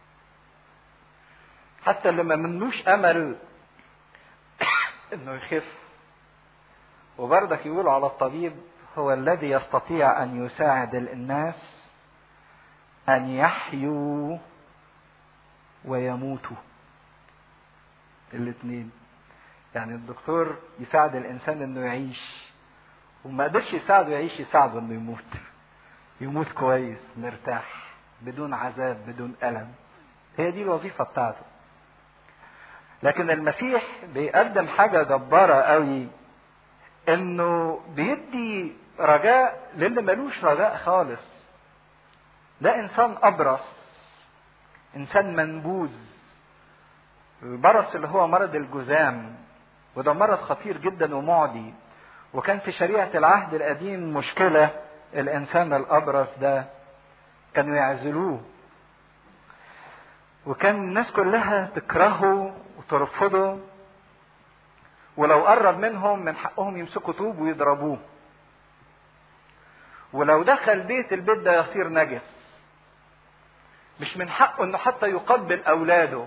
حتى اللي ما منوش امل انه يخف وبرضك يقولوا على الطبيب هو الذي يستطيع ان يساعد الناس ان يحيوا ويموتوا الاثنين يعني الدكتور يساعد الانسان انه يعيش وما قدرش يساعده يعيش يساعده انه يموت يموت كويس مرتاح بدون عذاب بدون الم هي دي الوظيفه بتاعته لكن المسيح بيقدم حاجه جباره قوي انه بيدي رجاء للي ملوش رجاء خالص ده انسان ابرص انسان منبوذ البرص اللي هو مرض الجذام وده مرض خطير جدا ومعدي وكان في شريعة العهد القديم مشكلة الإنسان الأبرص ده كانوا يعزلوه وكان الناس كلها تكرهه وترفضه ولو قرب منهم من حقهم يمسكوا طوب ويضربوه ولو دخل بيت البيت ده يصير نجس مش من حقه انه حتى يقبل اولاده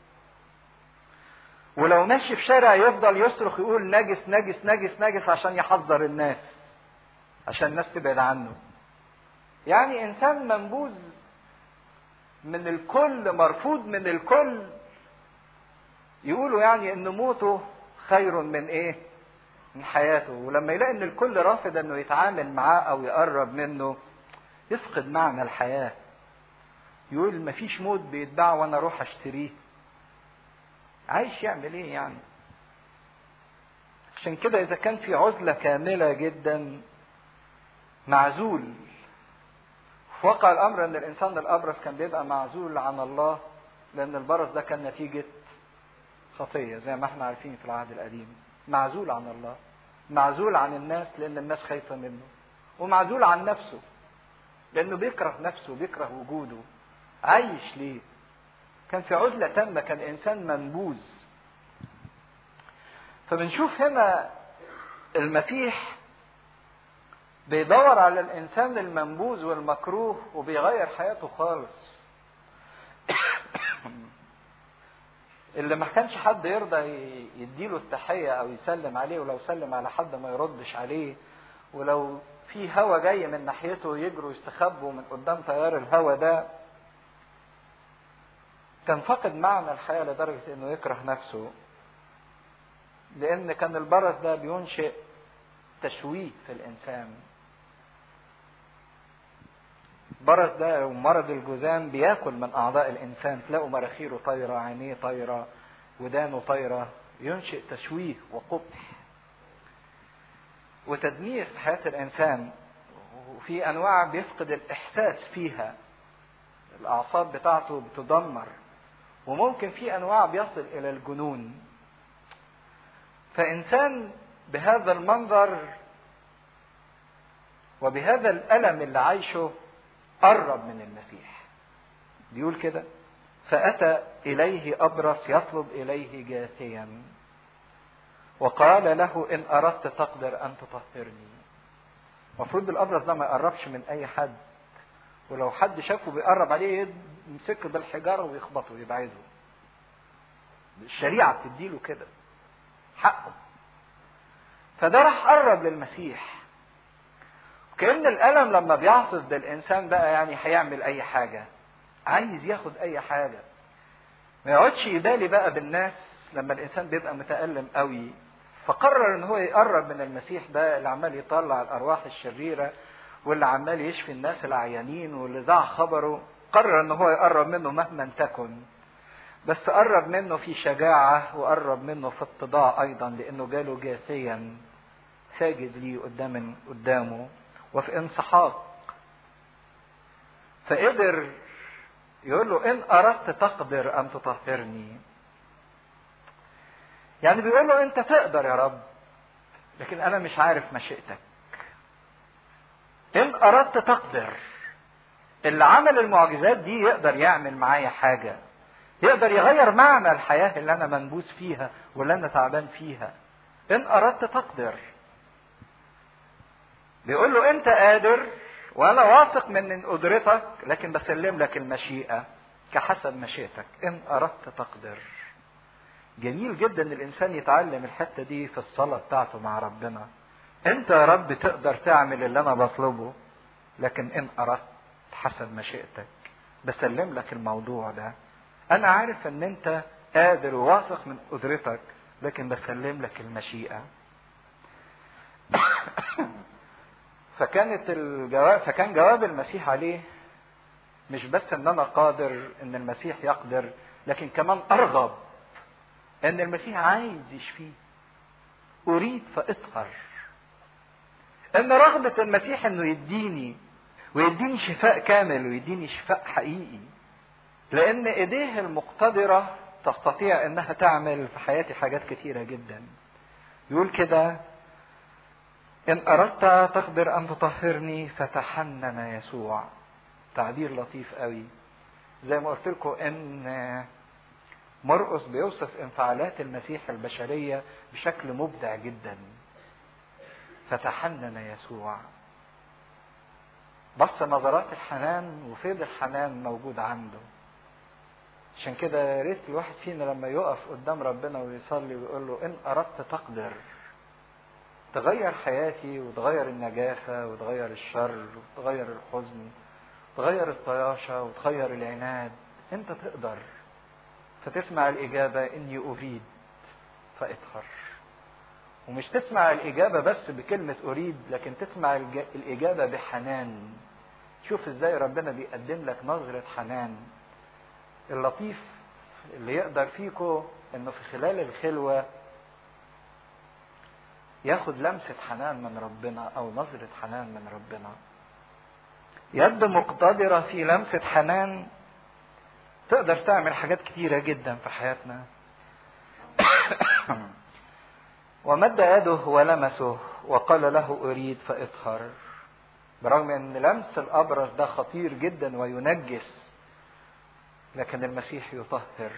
ولو ماشي في شارع يفضل يصرخ يقول نجس نجس نجس نجس عشان يحذر الناس عشان الناس تبعد عنه يعني انسان منبوذ من الكل مرفوض من الكل يقولوا يعني ان موته خير من ايه من حياته ولما يلاقي ان الكل رافض انه يتعامل معاه او يقرب منه يفقد معنى الحياه يقول مفيش موت بيتباع وانا اروح اشتريه عايش يعمل ايه يعني عشان كده اذا كان في عزله كامله جدا معزول في واقع الامر ان الانسان الابرص كان بيبقى معزول عن الله لان البرص ده كان نتيجه خطيه زي ما احنا عارفين في العهد القديم معزول عن الله معزول عن الناس لان الناس خايفه منه ومعزول عن نفسه لانه بيكره نفسه بيكره وجوده عايش ليه كان في عزلة تامة كان إنسان منبوذ فبنشوف هنا المسيح بيدور على الإنسان المنبوذ والمكروه وبيغير حياته خالص اللي ما كانش حد يرضى يديله التحية أو يسلم عليه ولو سلم على حد ما يردش عليه ولو في هوا جاي من ناحيته يجروا يستخبوا من قدام تيار الهوا ده كان فقد معنى الحياة لدرجة انه يكره نفسه لان كان البرص ده بينشئ تشويه في الانسان البرص ده ومرض الجذام بياكل من اعضاء الانسان تلاقوا مراخيره طايره عينيه طايره ودانه طايره ينشئ تشويه وقبح وتدمير في حياه الانسان وفي انواع بيفقد الاحساس فيها الاعصاب بتاعته بتدمر وممكن في انواع بيصل الى الجنون فانسان بهذا المنظر وبهذا الالم اللي عايشه قرب من المسيح بيقول كده فاتى اليه ابرص يطلب اليه جاثيا وقال له ان اردت تقدر ان تطهرني المفروض الابرص ده ما يقربش من اي حد ولو حد شافه بيقرب عليه يمسكه بالحجاره ويخبطه يبعده الشريعه بتديله كده حقه فده راح قرب للمسيح كأن الألم لما بيعصف بالإنسان بقى يعني هيعمل أي حاجة عايز ياخد أي حاجة ما يقعدش يبالي بقى بالناس لما الإنسان بيبقى متألم قوي فقرر إن هو يقرب من المسيح ده اللي عمال يطلع الأرواح الشريرة واللي عمال يشفي الناس العيانين واللي ذاع خبره قرر ان هو يقرب منه مهما تكن بس قرب منه في شجاعة وقرب منه في اتضاع أيضا لأنه جاله جاثيا ساجد ليه قدام قدامه وفي انسحاق فقدر يقول له إن أردت تقدر أن تطهرني يعني بيقول له أنت تقدر يا رب لكن أنا مش عارف مشيئتك إن أردت تقدر اللي عمل المعجزات دي يقدر يعمل معايا حاجة يقدر يغير معنى الحياة اللي أنا منبوس فيها واللي أنا تعبان فيها إن أردت تقدر بيقول له أنت قادر وأنا واثق من قدرتك لكن بسلم لك المشيئة كحسب مشيئتك إن أردت تقدر جميل جدا الإنسان يتعلم الحتة دي في الصلاة بتاعته مع ربنا أنت يا رب تقدر تعمل اللي أنا بطلبه لكن إن أردت حسب مشيئتك بسلم لك الموضوع ده انا عارف ان انت قادر وواثق من قدرتك لكن بسلم لك المشيئة فكانت الجواب فكان جواب المسيح عليه مش بس ان انا قادر ان المسيح يقدر لكن كمان ارغب ان المسيح عايز يشفيه اريد فاطهر ان رغبة المسيح انه يديني ويديني شفاء كامل ويديني شفاء حقيقي لان ايديه المقتدرة تستطيع انها تعمل في حياتي حاجات كتيرة جدا يقول كده إن أردت تقدر أن تطهرني فتحنن يسوع تعبير لطيف قوي زي ما قلت لكم إن مرقس بيوصف انفعالات المسيح البشرية بشكل مبدع جدا فتحنن يسوع بص نظرات الحنان وفيض الحنان موجود عنده عشان كده يا ريت الواحد فينا لما يقف قدام ربنا ويصلي ويقول له ان اردت تقدر تغير حياتي وتغير النجاسة وتغير الشر وتغير الحزن وتغير الطياشة وتغير العناد انت تقدر فتسمع الإجابة إني أريد فاطهر ومش تسمع الإجابة بس بكلمة أريد لكن تسمع الإجابة بحنان شوف إزاي ربنا بيقدم لك نظرة حنان اللطيف اللي يقدر فيكو إنه في خلال الخلوة ياخد لمسة حنان من ربنا أو نظرة حنان من ربنا يد مقتدرة في لمسة حنان تقدر تعمل حاجات كتيرة جدا في حياتنا ومد يده ولمسه وقال له أريد فاطهر برغم ان لمس الابرص ده خطير جدا وينجس لكن المسيح يطهر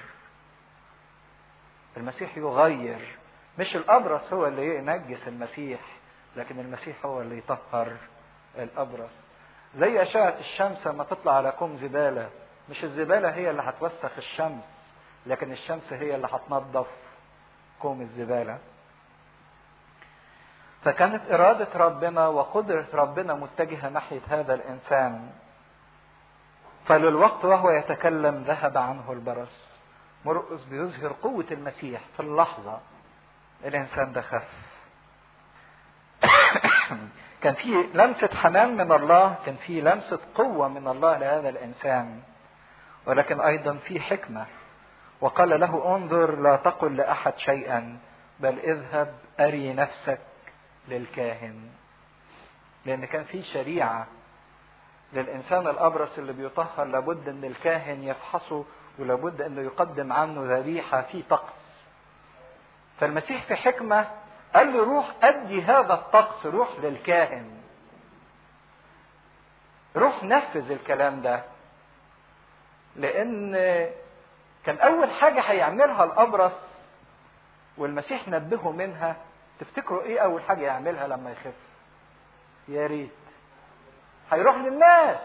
المسيح يغير مش الابرص هو اللي ينجس المسيح لكن المسيح هو اللي يطهر الابرص زي اشعه الشمس لما تطلع على كوم زباله مش الزباله هي اللي هتوسخ الشمس لكن الشمس هي اللي هتنظف كوم الزباله فكانت إرادة ربنا وقدرة ربنا متجهة ناحية هذا الإنسان فللوقت وهو يتكلم ذهب عنه البرص مرقس بيظهر قوة المسيح في اللحظة الإنسان ده خف كان في لمسة حنان من الله كان في لمسة قوة من الله لهذا الإنسان ولكن أيضا في حكمة وقال له انظر لا تقل لأحد شيئا بل اذهب أري نفسك للكاهن لان كان في شريعه للانسان الابرص اللي بيطهر لابد ان الكاهن يفحصه ولابد انه يقدم عنه ذبيحه في طقس فالمسيح في حكمه قال له روح ادي هذا الطقس روح للكاهن روح نفذ الكلام ده لان كان اول حاجه هيعملها الابرص والمسيح نبهه منها تفتكروا ايه اول حاجه يعملها لما يخف يا ريت هيروح للناس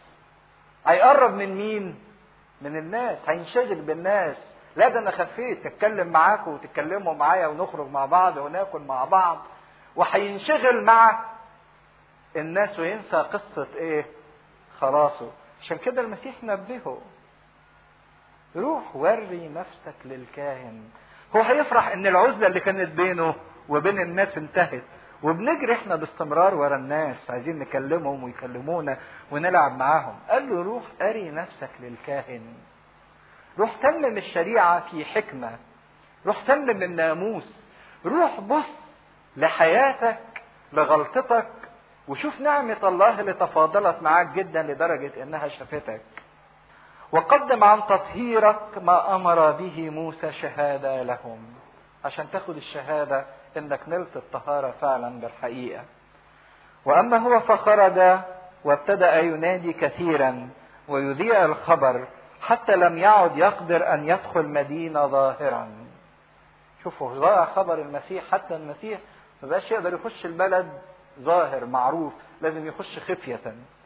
هيقرب من مين من الناس هينشغل بالناس لا ده انا خفيت اتكلم معاكم وتتكلموا معايا ونخرج مع بعض وناكل مع بعض وهينشغل مع الناس وينسى قصة ايه خلاصه عشان كده المسيح نبهه روح وري نفسك للكاهن هو هيفرح ان العزلة اللي كانت بينه وبين الناس انتهت وبنجري احنا باستمرار ورا الناس عايزين نكلمهم ويكلمونا ونلعب معاهم قال له روح اري نفسك للكاهن روح تمم الشريعة في حكمة روح تمم الناموس روح بص لحياتك لغلطتك وشوف نعمة الله اللي تفاضلت معاك جدا لدرجة انها شافتك وقدم عن تطهيرك ما امر به موسى شهادة لهم عشان تاخد الشهادة انك نلت الطهارة فعلا بالحقيقة واما هو فخرج وابتدأ ينادي كثيرا ويذيع الخبر حتى لم يعد يقدر ان يدخل مدينة ظاهرا شوفوا ضاع خبر المسيح حتى المسيح ما بقاش يقدر يخش البلد ظاهر معروف لازم يخش خفية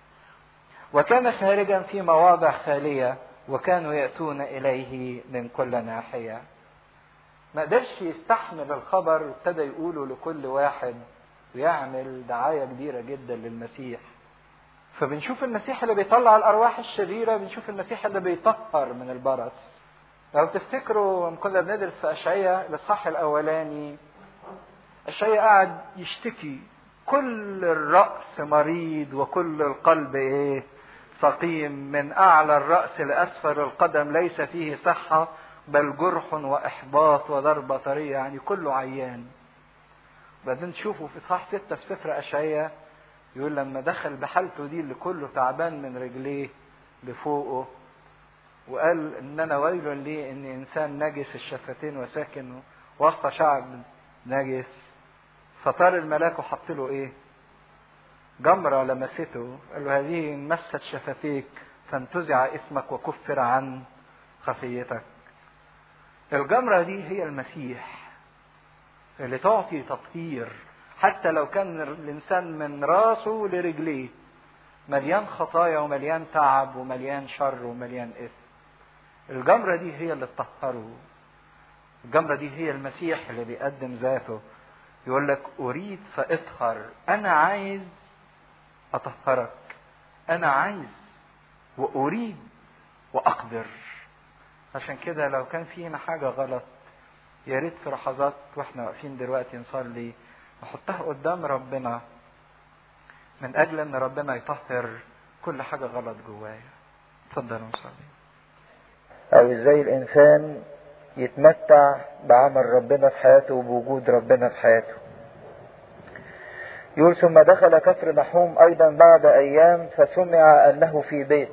وكان خارجا في مواضع خالية وكانوا يأتون إليه من كل ناحية ما قدرش يستحمل الخبر وابتدى يقوله لكل واحد ويعمل دعاية كبيرة جدا للمسيح فبنشوف المسيح اللي بيطلع الأرواح الشريرة بنشوف المسيح اللي بيطهر من البرص لو تفتكروا لما كنا بندرس في أشعية الإصحاح الأولاني أشعية قاعد يشتكي كل الرأس مريض وكل القلب إيه سقيم من أعلى الرأس لأسفل القدم ليس فيه صحة بل جرح وإحباط وضربة طرية يعني كله عيان بعدين تشوفوا في إصحاح ستة في سفر أشعية يقول لما دخل بحالته دي اللي كله تعبان من رجليه لفوقه وقال ان انا ويل لي ان انسان نجس الشفتين وساكن وسط شعب نجس فطار الملاك وحط له ايه جمرة لمسته قال له هذه مست شفتيك فانتزع اسمك وكفر عن خفيتك الجمرة دي هي المسيح اللي تعطي تطهير حتى لو كان الإنسان من راسه لرجليه مليان خطايا ومليان تعب ومليان شر ومليان إثم الجمرة دي هي اللي تطهره الجمرة دي هي المسيح اللي بيقدم ذاته يقول لك أريد فاطهر أنا عايز أطهرك أنا عايز وأريد وأقدر عشان كده لو كان فينا حاجة غلط يا ريت في لحظات واحنا واقفين دلوقتي نصلي نحطها قدام ربنا من أجل إن ربنا يطهر كل حاجة غلط جوايا اتفضلوا نصلي أو إزاي الإنسان يتمتع بعمل ربنا في حياته وبوجود ربنا في حياته يقول ثم دخل كفر نحوم أيضا بعد أيام فسمع أنه في بيت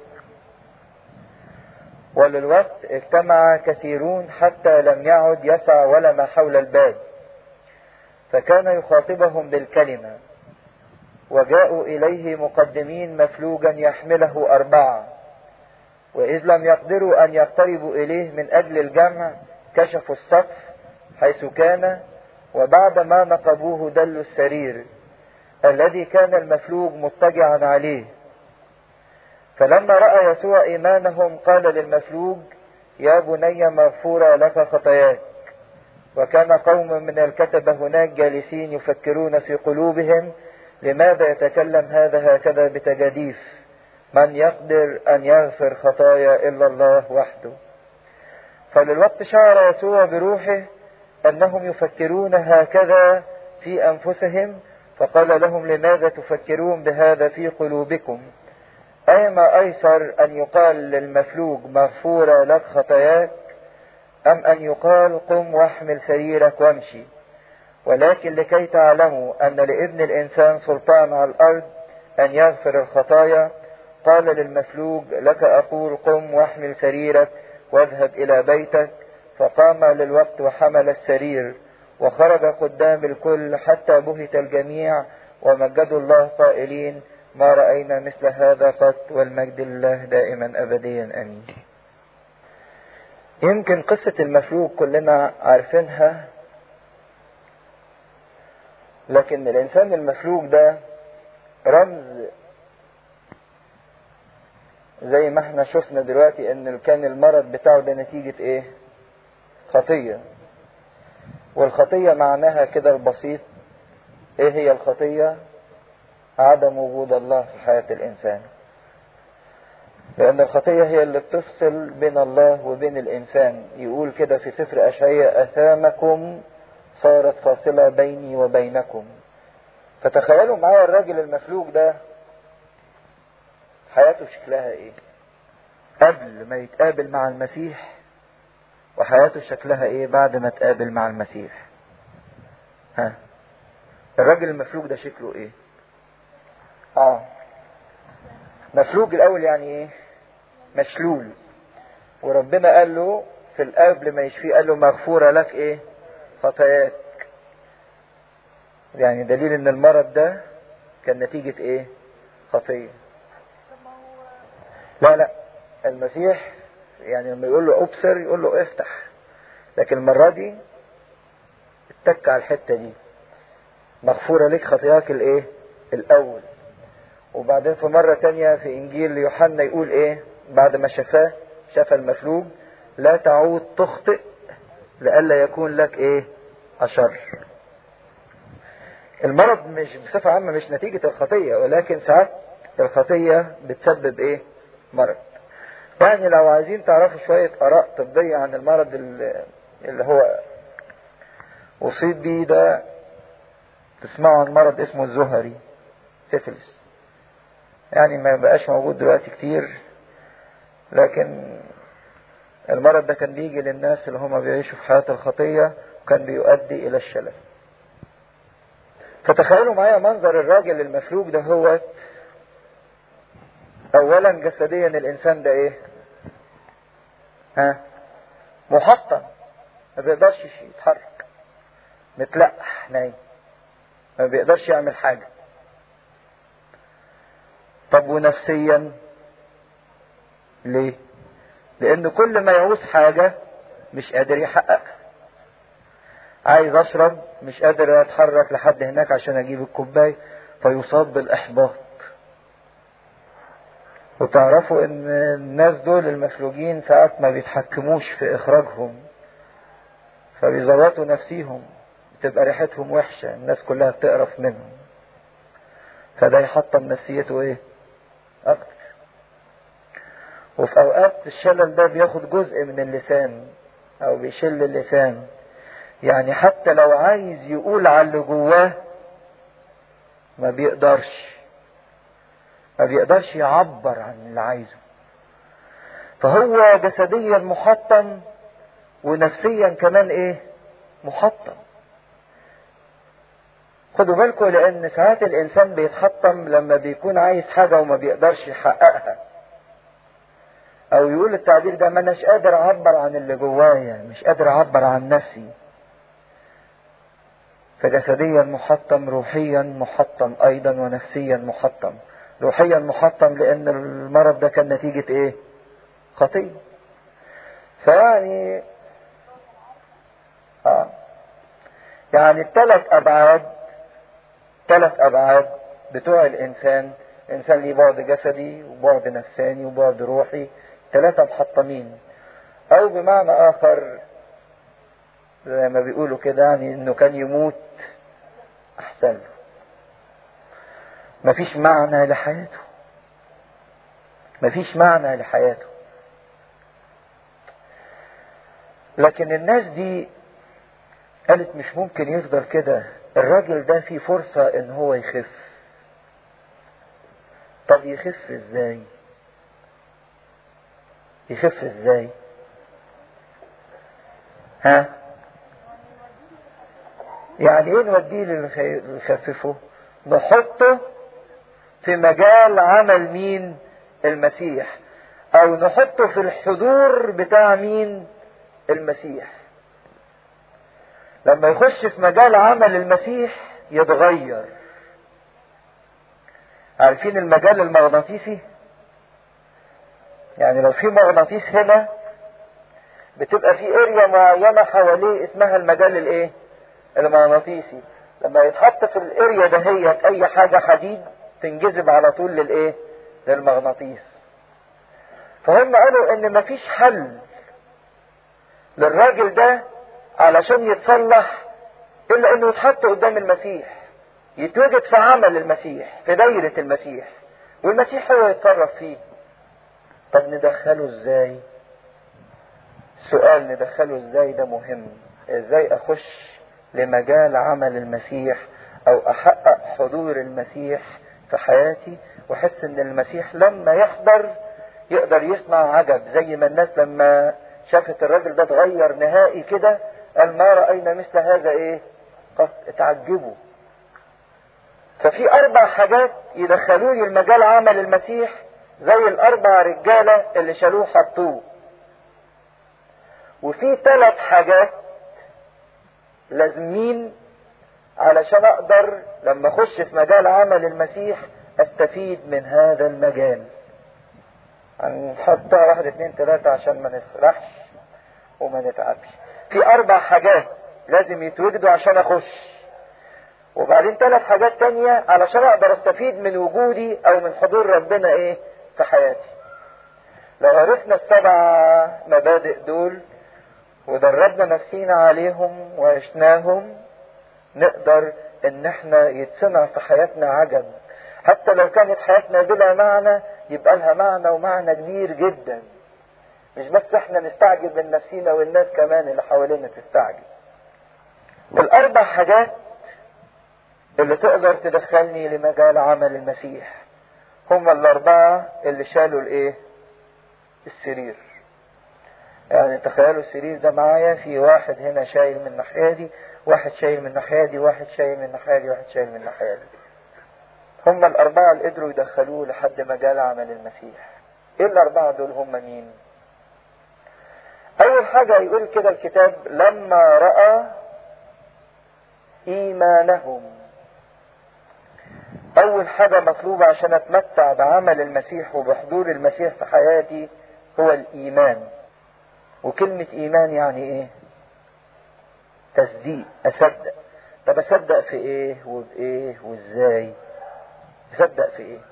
وللوقت اجتمع كثيرون حتى لم يعد يسع ولا ما حول الباب فكان يخاطبهم بالكلمة وجاءوا إليه مقدمين مفلوجا يحمله أربعة وإذ لم يقدروا أن يقتربوا إليه من أجل الجمع كشفوا السقف حيث كان وبعد ما نقبوه دلوا السرير الذي كان المفلوج مضطجعا عليه فلما رأى يسوع إيمانهم قال للمفلوج يا بني مغفورة لك خطاياك وكان قوم من الكتبة هناك جالسين يفكرون في قلوبهم لماذا يتكلم هذا هكذا بتجاديف من يقدر أن يغفر خطايا إلا الله وحده فللوقت شعر يسوع بروحه أنهم يفكرون هكذا في أنفسهم فقال لهم لماذا تفكرون بهذا في قلوبكم أيما أيسر أن يقال للمفلوج مغفورة لك خطاياك أم أن يقال قم واحمل سريرك وامشي ولكن لكي تعلموا أن لابن الإنسان سلطان على الأرض أن يغفر الخطايا قال للمفلوج لك أقول قم واحمل سريرك واذهب إلى بيتك فقام للوقت وحمل السرير وخرج قدام الكل حتى بهت الجميع ومجدوا الله قائلين ما رأينا مثل هذا قط والمجد لله دائما أبديا أمين يمكن قصة المفلوج كلنا عارفينها لكن الإنسان المفلوج ده رمز زي ما احنا شفنا دلوقتي ان كان المرض بتاعه ده نتيجة ايه خطية والخطية معناها كده البسيط ايه هي الخطية عدم وجود الله في حياة الانسان لان الخطية هي اللي بتفصل بين الله وبين الانسان يقول كده في سفر اشعياء اثامكم صارت فاصلة بيني وبينكم فتخيلوا معايا الراجل المفلوج ده حياته شكلها ايه قبل ما يتقابل مع المسيح وحياته شكلها ايه بعد ما تقابل مع المسيح ها الراجل المفلوج ده شكله ايه اه مفلوج الاول يعني ايه مشلول وربنا قال له في القبل ما يشفيه قال له مغفورة لك ايه خطاياك يعني دليل ان المرض ده كان نتيجة ايه خطية لا لا المسيح يعني لما يقول له ابصر يقول له افتح لكن المرة دي اتك على الحتة دي مغفورة لك خطاياك الايه الاول وبعدين في مرة تانية في انجيل يوحنا يقول ايه بعد ما شفاه شفى المفلوج لا تعود تخطئ لئلا يكون لك ايه اشر المرض مش بصفة عامة مش نتيجة الخطية ولكن ساعات الخطية بتسبب ايه مرض يعني لو عايزين تعرفوا شوية آراء طبية عن المرض اللي هو أصيب بيه ده تسمعوا عن مرض اسمه الزهري سيفلس يعني ما بقاش موجود دلوقتي كتير لكن المرض ده كان بيجي للناس اللي هم بيعيشوا في حياة الخطية وكان بيؤدي إلى الشلل فتخيلوا معايا منظر الراجل المفلوج ده هو اولا جسديا الانسان ده ايه ها محطم ما بيقدرش يتحرك متلقح نايم ما بيقدرش يعمل حاجة طب ونفسيا ليه لان كل ما يعوز حاجة مش قادر يحققها عايز اشرب مش قادر اتحرك لحد هناك عشان اجيب الكوباية فيصاب بالاحباط وتعرفوا ان الناس دول المفلوجين ساعات ما بيتحكموش في اخراجهم فبيزوطوا نفسيهم بتبقى ريحتهم وحشة الناس كلها بتقرف منهم فده يحطم نفسيته ايه اكتر وفي اوقات الشلل ده بياخد جزء من اللسان او بيشل اللسان يعني حتى لو عايز يقول على اللي جواه ما بيقدرش ما بيقدرش يعبر عن اللي عايزه فهو جسديا محطم ونفسيا كمان ايه محطم خدوا بالكم لان ساعات الانسان بيتحطم لما بيكون عايز حاجة وما بيقدرش يحققها او يقول التعبير ده ما اناش قادر اعبر عن اللي جوايا مش قادر اعبر عن نفسي فجسديا محطم روحيا محطم ايضا ونفسيا محطم روحيا محطم لان المرض ده كان نتيجة ايه خطية فيعني اه يعني الثلاث ابعاد ثلاث ابعاد بتوع الانسان انسان ليه بعد جسدي وبعد نفساني وبعد روحي ثلاثة محطمين او بمعنى اخر زي ما بيقولوا كده يعني انه كان يموت احسن له مفيش معنى لحياته مفيش معنى لحياته لكن الناس دي قالت مش ممكن يفضل كده الراجل ده في فرصة ان هو يخف طب يخف ازاي يخف ازاي ها يعني ايه نوديه اللي يخففه نحطه في مجال عمل مين المسيح او نحطه في الحضور بتاع مين المسيح لما يخش في مجال عمل المسيح يتغير عارفين المجال المغناطيسي يعني لو في مغناطيس هنا بتبقى في اريا معينة حواليه اسمها المجال الايه المغناطيسي لما يتحط في الاريا دهيت اي حاجة حديد تنجذب على طول للايه للمغناطيس فهم قالوا ان مفيش حل للراجل ده علشان يتصلح الا انه يتحط قدام المسيح يتوجد في عمل المسيح في دايرة المسيح والمسيح هو يتصرف فيه طب ندخله ازاي سؤال ندخله ازاي ده مهم ازاي اخش لمجال عمل المسيح او احقق حضور المسيح في حياتي واحس ان المسيح لما يحضر يقدر يصنع عجب زي ما الناس لما شافت الراجل ده اتغير نهائي كده قال ما رأينا مثل هذا ايه قد اتعجبوا ففي اربع حاجات يدخلوني المجال عمل المسيح زي الاربع رجالة اللي شالوه حطوه وفي ثلاث حاجات لازمين علشان اقدر لما اخش في مجال عمل المسيح استفيد من هذا المجال هنحطها واحد اتنين تلاتة عشان ما نسرحش وما نتعبش في اربع حاجات لازم يتوجدوا عشان اخش وبعدين ثلاث حاجات تانية علشان اقدر استفيد من وجودي او من حضور ربنا ايه في حياتي لو عرفنا السبع مبادئ دول ودربنا نفسينا عليهم وعشناهم نقدر ان احنا يتصنع في حياتنا عجب حتى لو كانت حياتنا بلا معنى يبقى لها معنى ومعنى كبير جدا مش بس احنا نستعجب من نفسينا والناس كمان اللي حوالينا تستعجب الاربع حاجات اللي تقدر تدخلني لمجال عمل المسيح هم الاربعة اللي شالوا الايه السرير يعني تخيلوا السرير ده معايا في واحد هنا شايل من الناحية دي واحد شايل من الناحية دي واحد شايل من الناحية دي واحد شايل من الناحية دي هم الأربعة اللي قدروا يدخلوه لحد مجال عمل المسيح ايه الأربعة دول هم مين أول حاجة يقول كده الكتاب لما رأى إيمانهم اول حاجة مطلوبة عشان اتمتع بعمل المسيح وبحضور المسيح في حياتي هو الايمان وكلمة ايمان يعني ايه تصديق اصدق طب اصدق في ايه وبايه وازاي اصدق في ايه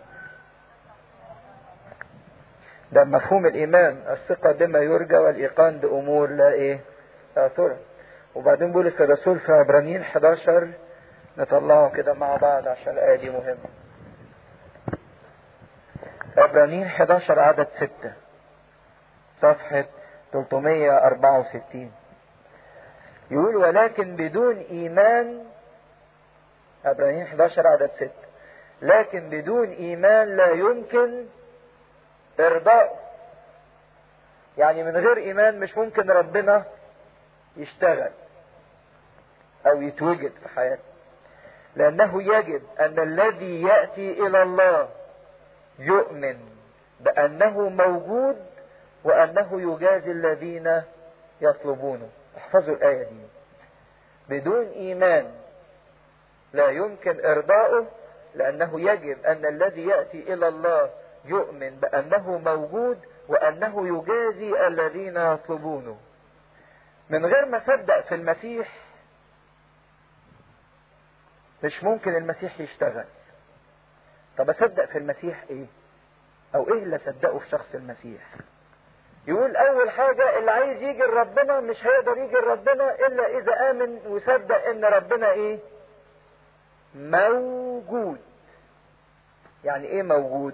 ده مفهوم الايمان الثقة بما يرجى والايقان بامور لا ايه لا ترى وبعدين بولس الرسول في عبرانيين 11 نطلعه كده مع بعض عشان الآية دي مهمة. عبرانيين 11 عدد 6 صفحة 364 يقول ولكن بدون إيمان عبرانيين 11 عدد 6 لكن بدون إيمان لا يمكن إرضاء يعني من غير إيمان مش ممكن ربنا يشتغل أو يتوجد في حياتنا لأنه يجب أن الذي يأتي إلى الله يؤمن بأنه موجود وأنه يجازي الذين يطلبونه احفظوا الآية دي بدون إيمان لا يمكن إرضاؤه لأنه يجب أن الذي يأتي إلى الله يؤمن بأنه موجود وأنه يجازي الذين يطلبونه من غير ما صدق في المسيح مش ممكن المسيح يشتغل طب اصدق في المسيح ايه او ايه اللي صدقه في شخص المسيح يقول اول حاجة اللي عايز يجي لربنا مش هيقدر يجي لربنا الا اذا امن وصدق ان ربنا ايه موجود يعني ايه موجود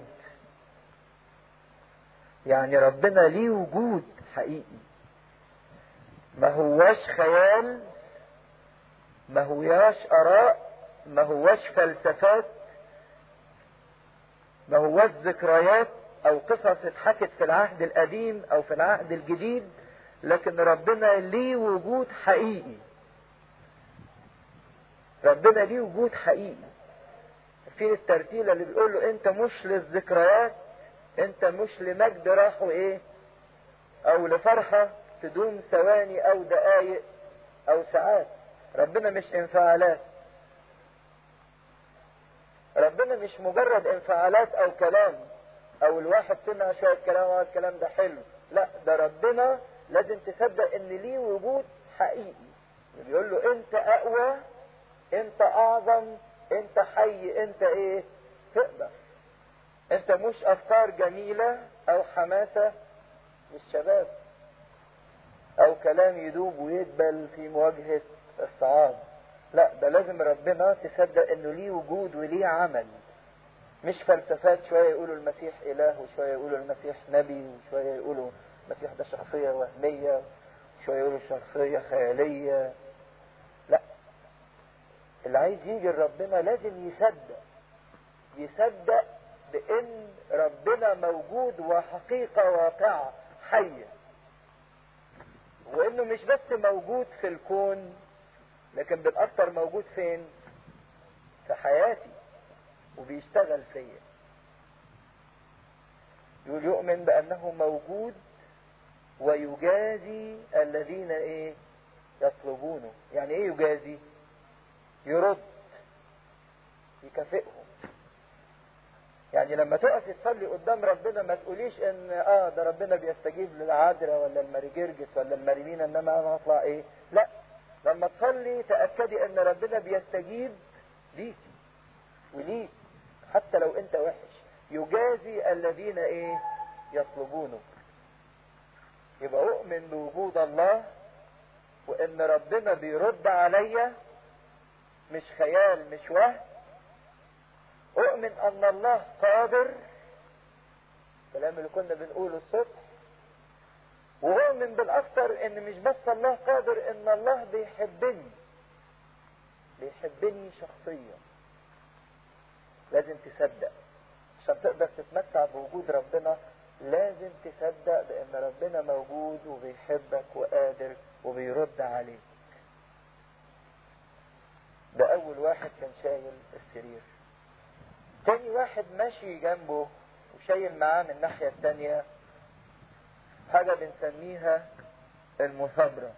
يعني ربنا ليه وجود حقيقي ما هواش خيال ما هواش اراء ما هواش فلسفات ما هواش ذكريات او قصص اتحكت في العهد القديم او في العهد الجديد لكن ربنا ليه وجود حقيقي ربنا ليه وجود حقيقي في الترتيلة اللي بيقول له انت مش للذكريات انت مش لمجد راحوا ايه او لفرحة تدوم ثواني او دقايق او ساعات ربنا مش انفعالات ربنا مش مجرد انفعالات او كلام او الواحد سمع شوية كلام وقال الكلام ده حلو لا ده ربنا لازم تصدق ان ليه وجود حقيقي بيقول له انت اقوى انت اعظم انت حي انت ايه تقدر انت مش افكار جميلة او حماسة للشباب او كلام يدوب ويدبل في مواجهة الصعاب لا ده لازم ربنا تصدق انه ليه وجود وليه عمل مش فلسفات شوية يقولوا المسيح اله وشوية يقولوا المسيح نبي وشوية يقولوا المسيح ده شخصية وهمية شوية يقولوا شخصية خيالية لا اللي عايز يجي لربنا لازم يصدق يصدق بان ربنا موجود وحقيقة واقعة حية وانه مش بس موجود في الكون لكن بالاكثر موجود فين في حياتي وبيشتغل فيا يقول يؤمن بانه موجود ويجازي الذين ايه يطلبونه يعني ايه يجازي يرد يكافئهم يعني لما تقف تصلي قدام ربنا ما تقوليش ان اه ده ربنا بيستجيب للعذراء ولا المريجرجس ولا المريمين انما انا هطلع ايه لا لما تصلي تأكدي ان ربنا بيستجيب ليكي وليك حتى لو انت وحش يجازي الذين ايه يطلبونه يبقى اؤمن بوجود الله وان ربنا بيرد عليا مش خيال مش وهم اؤمن ان الله قادر الكلام اللي كنا بنقوله الصبح واؤمن بالاكثر ان مش بس الله قادر ان الله بيحبني بيحبني شخصيا لازم تصدق عشان تقدر تتمتع بوجود ربنا لازم تصدق بان ربنا موجود وبيحبك وقادر وبيرد عليك ده اول واحد كان شايل السرير تاني واحد ماشي جنبه وشايل معاه من الناحية التانية حاجة بنسميها المثابرة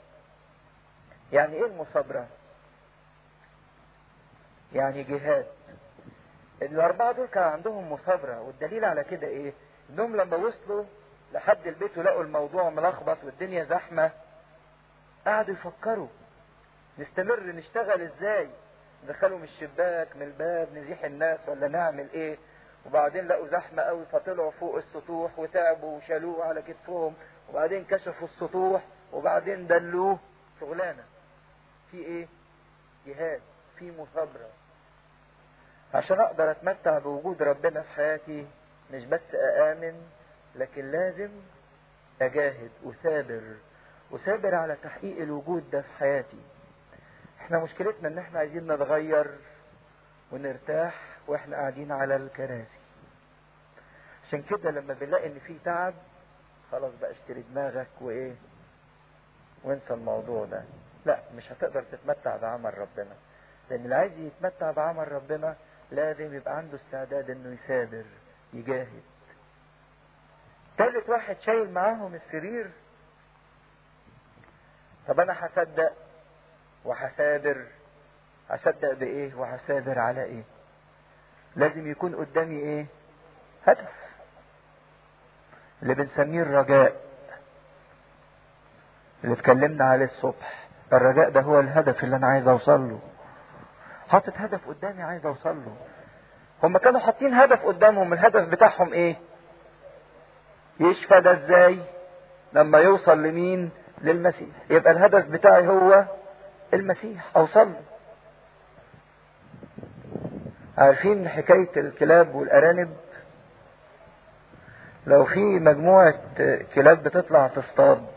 يعني ايه المثابرة يعني جهاد الأربعة دول كان عندهم مثابرة والدليل على كده إيه؟ إنهم لما وصلوا لحد البيت ولقوا الموضوع ملخبط والدنيا زحمة قعدوا يفكروا نستمر نشتغل إزاي؟ ندخلوا من الشباك من الباب نزيح الناس ولا نعمل إيه؟ وبعدين لقوا زحمة قوي فطلعوا فوق السطوح وتعبوا وشالوه على كتفهم وبعدين كشفوا السطوح وبعدين دلوه شغلانة في ايه جهاد في مثابرة عشان اقدر اتمتع بوجود ربنا في حياتي مش بس اامن لكن لازم اجاهد اثابر اثابر على تحقيق الوجود ده في حياتي احنا مشكلتنا ان احنا عايزين نتغير ونرتاح واحنا قاعدين على الكراسي عشان كده لما بنلاقي ان في تعب خلاص بقى اشتري دماغك وايه وانسى الموضوع ده لا مش هتقدر تتمتع بعمل ربنا لان اللي عايز يتمتع بعمل ربنا لازم يبقى عنده استعداد انه يثابر يجاهد تالت واحد شايل معاهم السرير طب انا هصدق وهثابر هصدق بايه وهثابر على ايه لازم يكون قدامي ايه هدف اللي بنسميه الرجاء اللي اتكلمنا عليه الصبح الرجاء ده هو الهدف اللي انا عايز اوصل له حاطط هدف قدامي عايز اوصل له هم كانوا حاطين هدف قدامهم الهدف بتاعهم ايه يشفى ده ازاي لما يوصل لمين للمسيح يبقى الهدف بتاعي هو المسيح اوصل له عارفين حكاية الكلاب والأرانب لو في مجموعة كلاب بتطلع تصطاد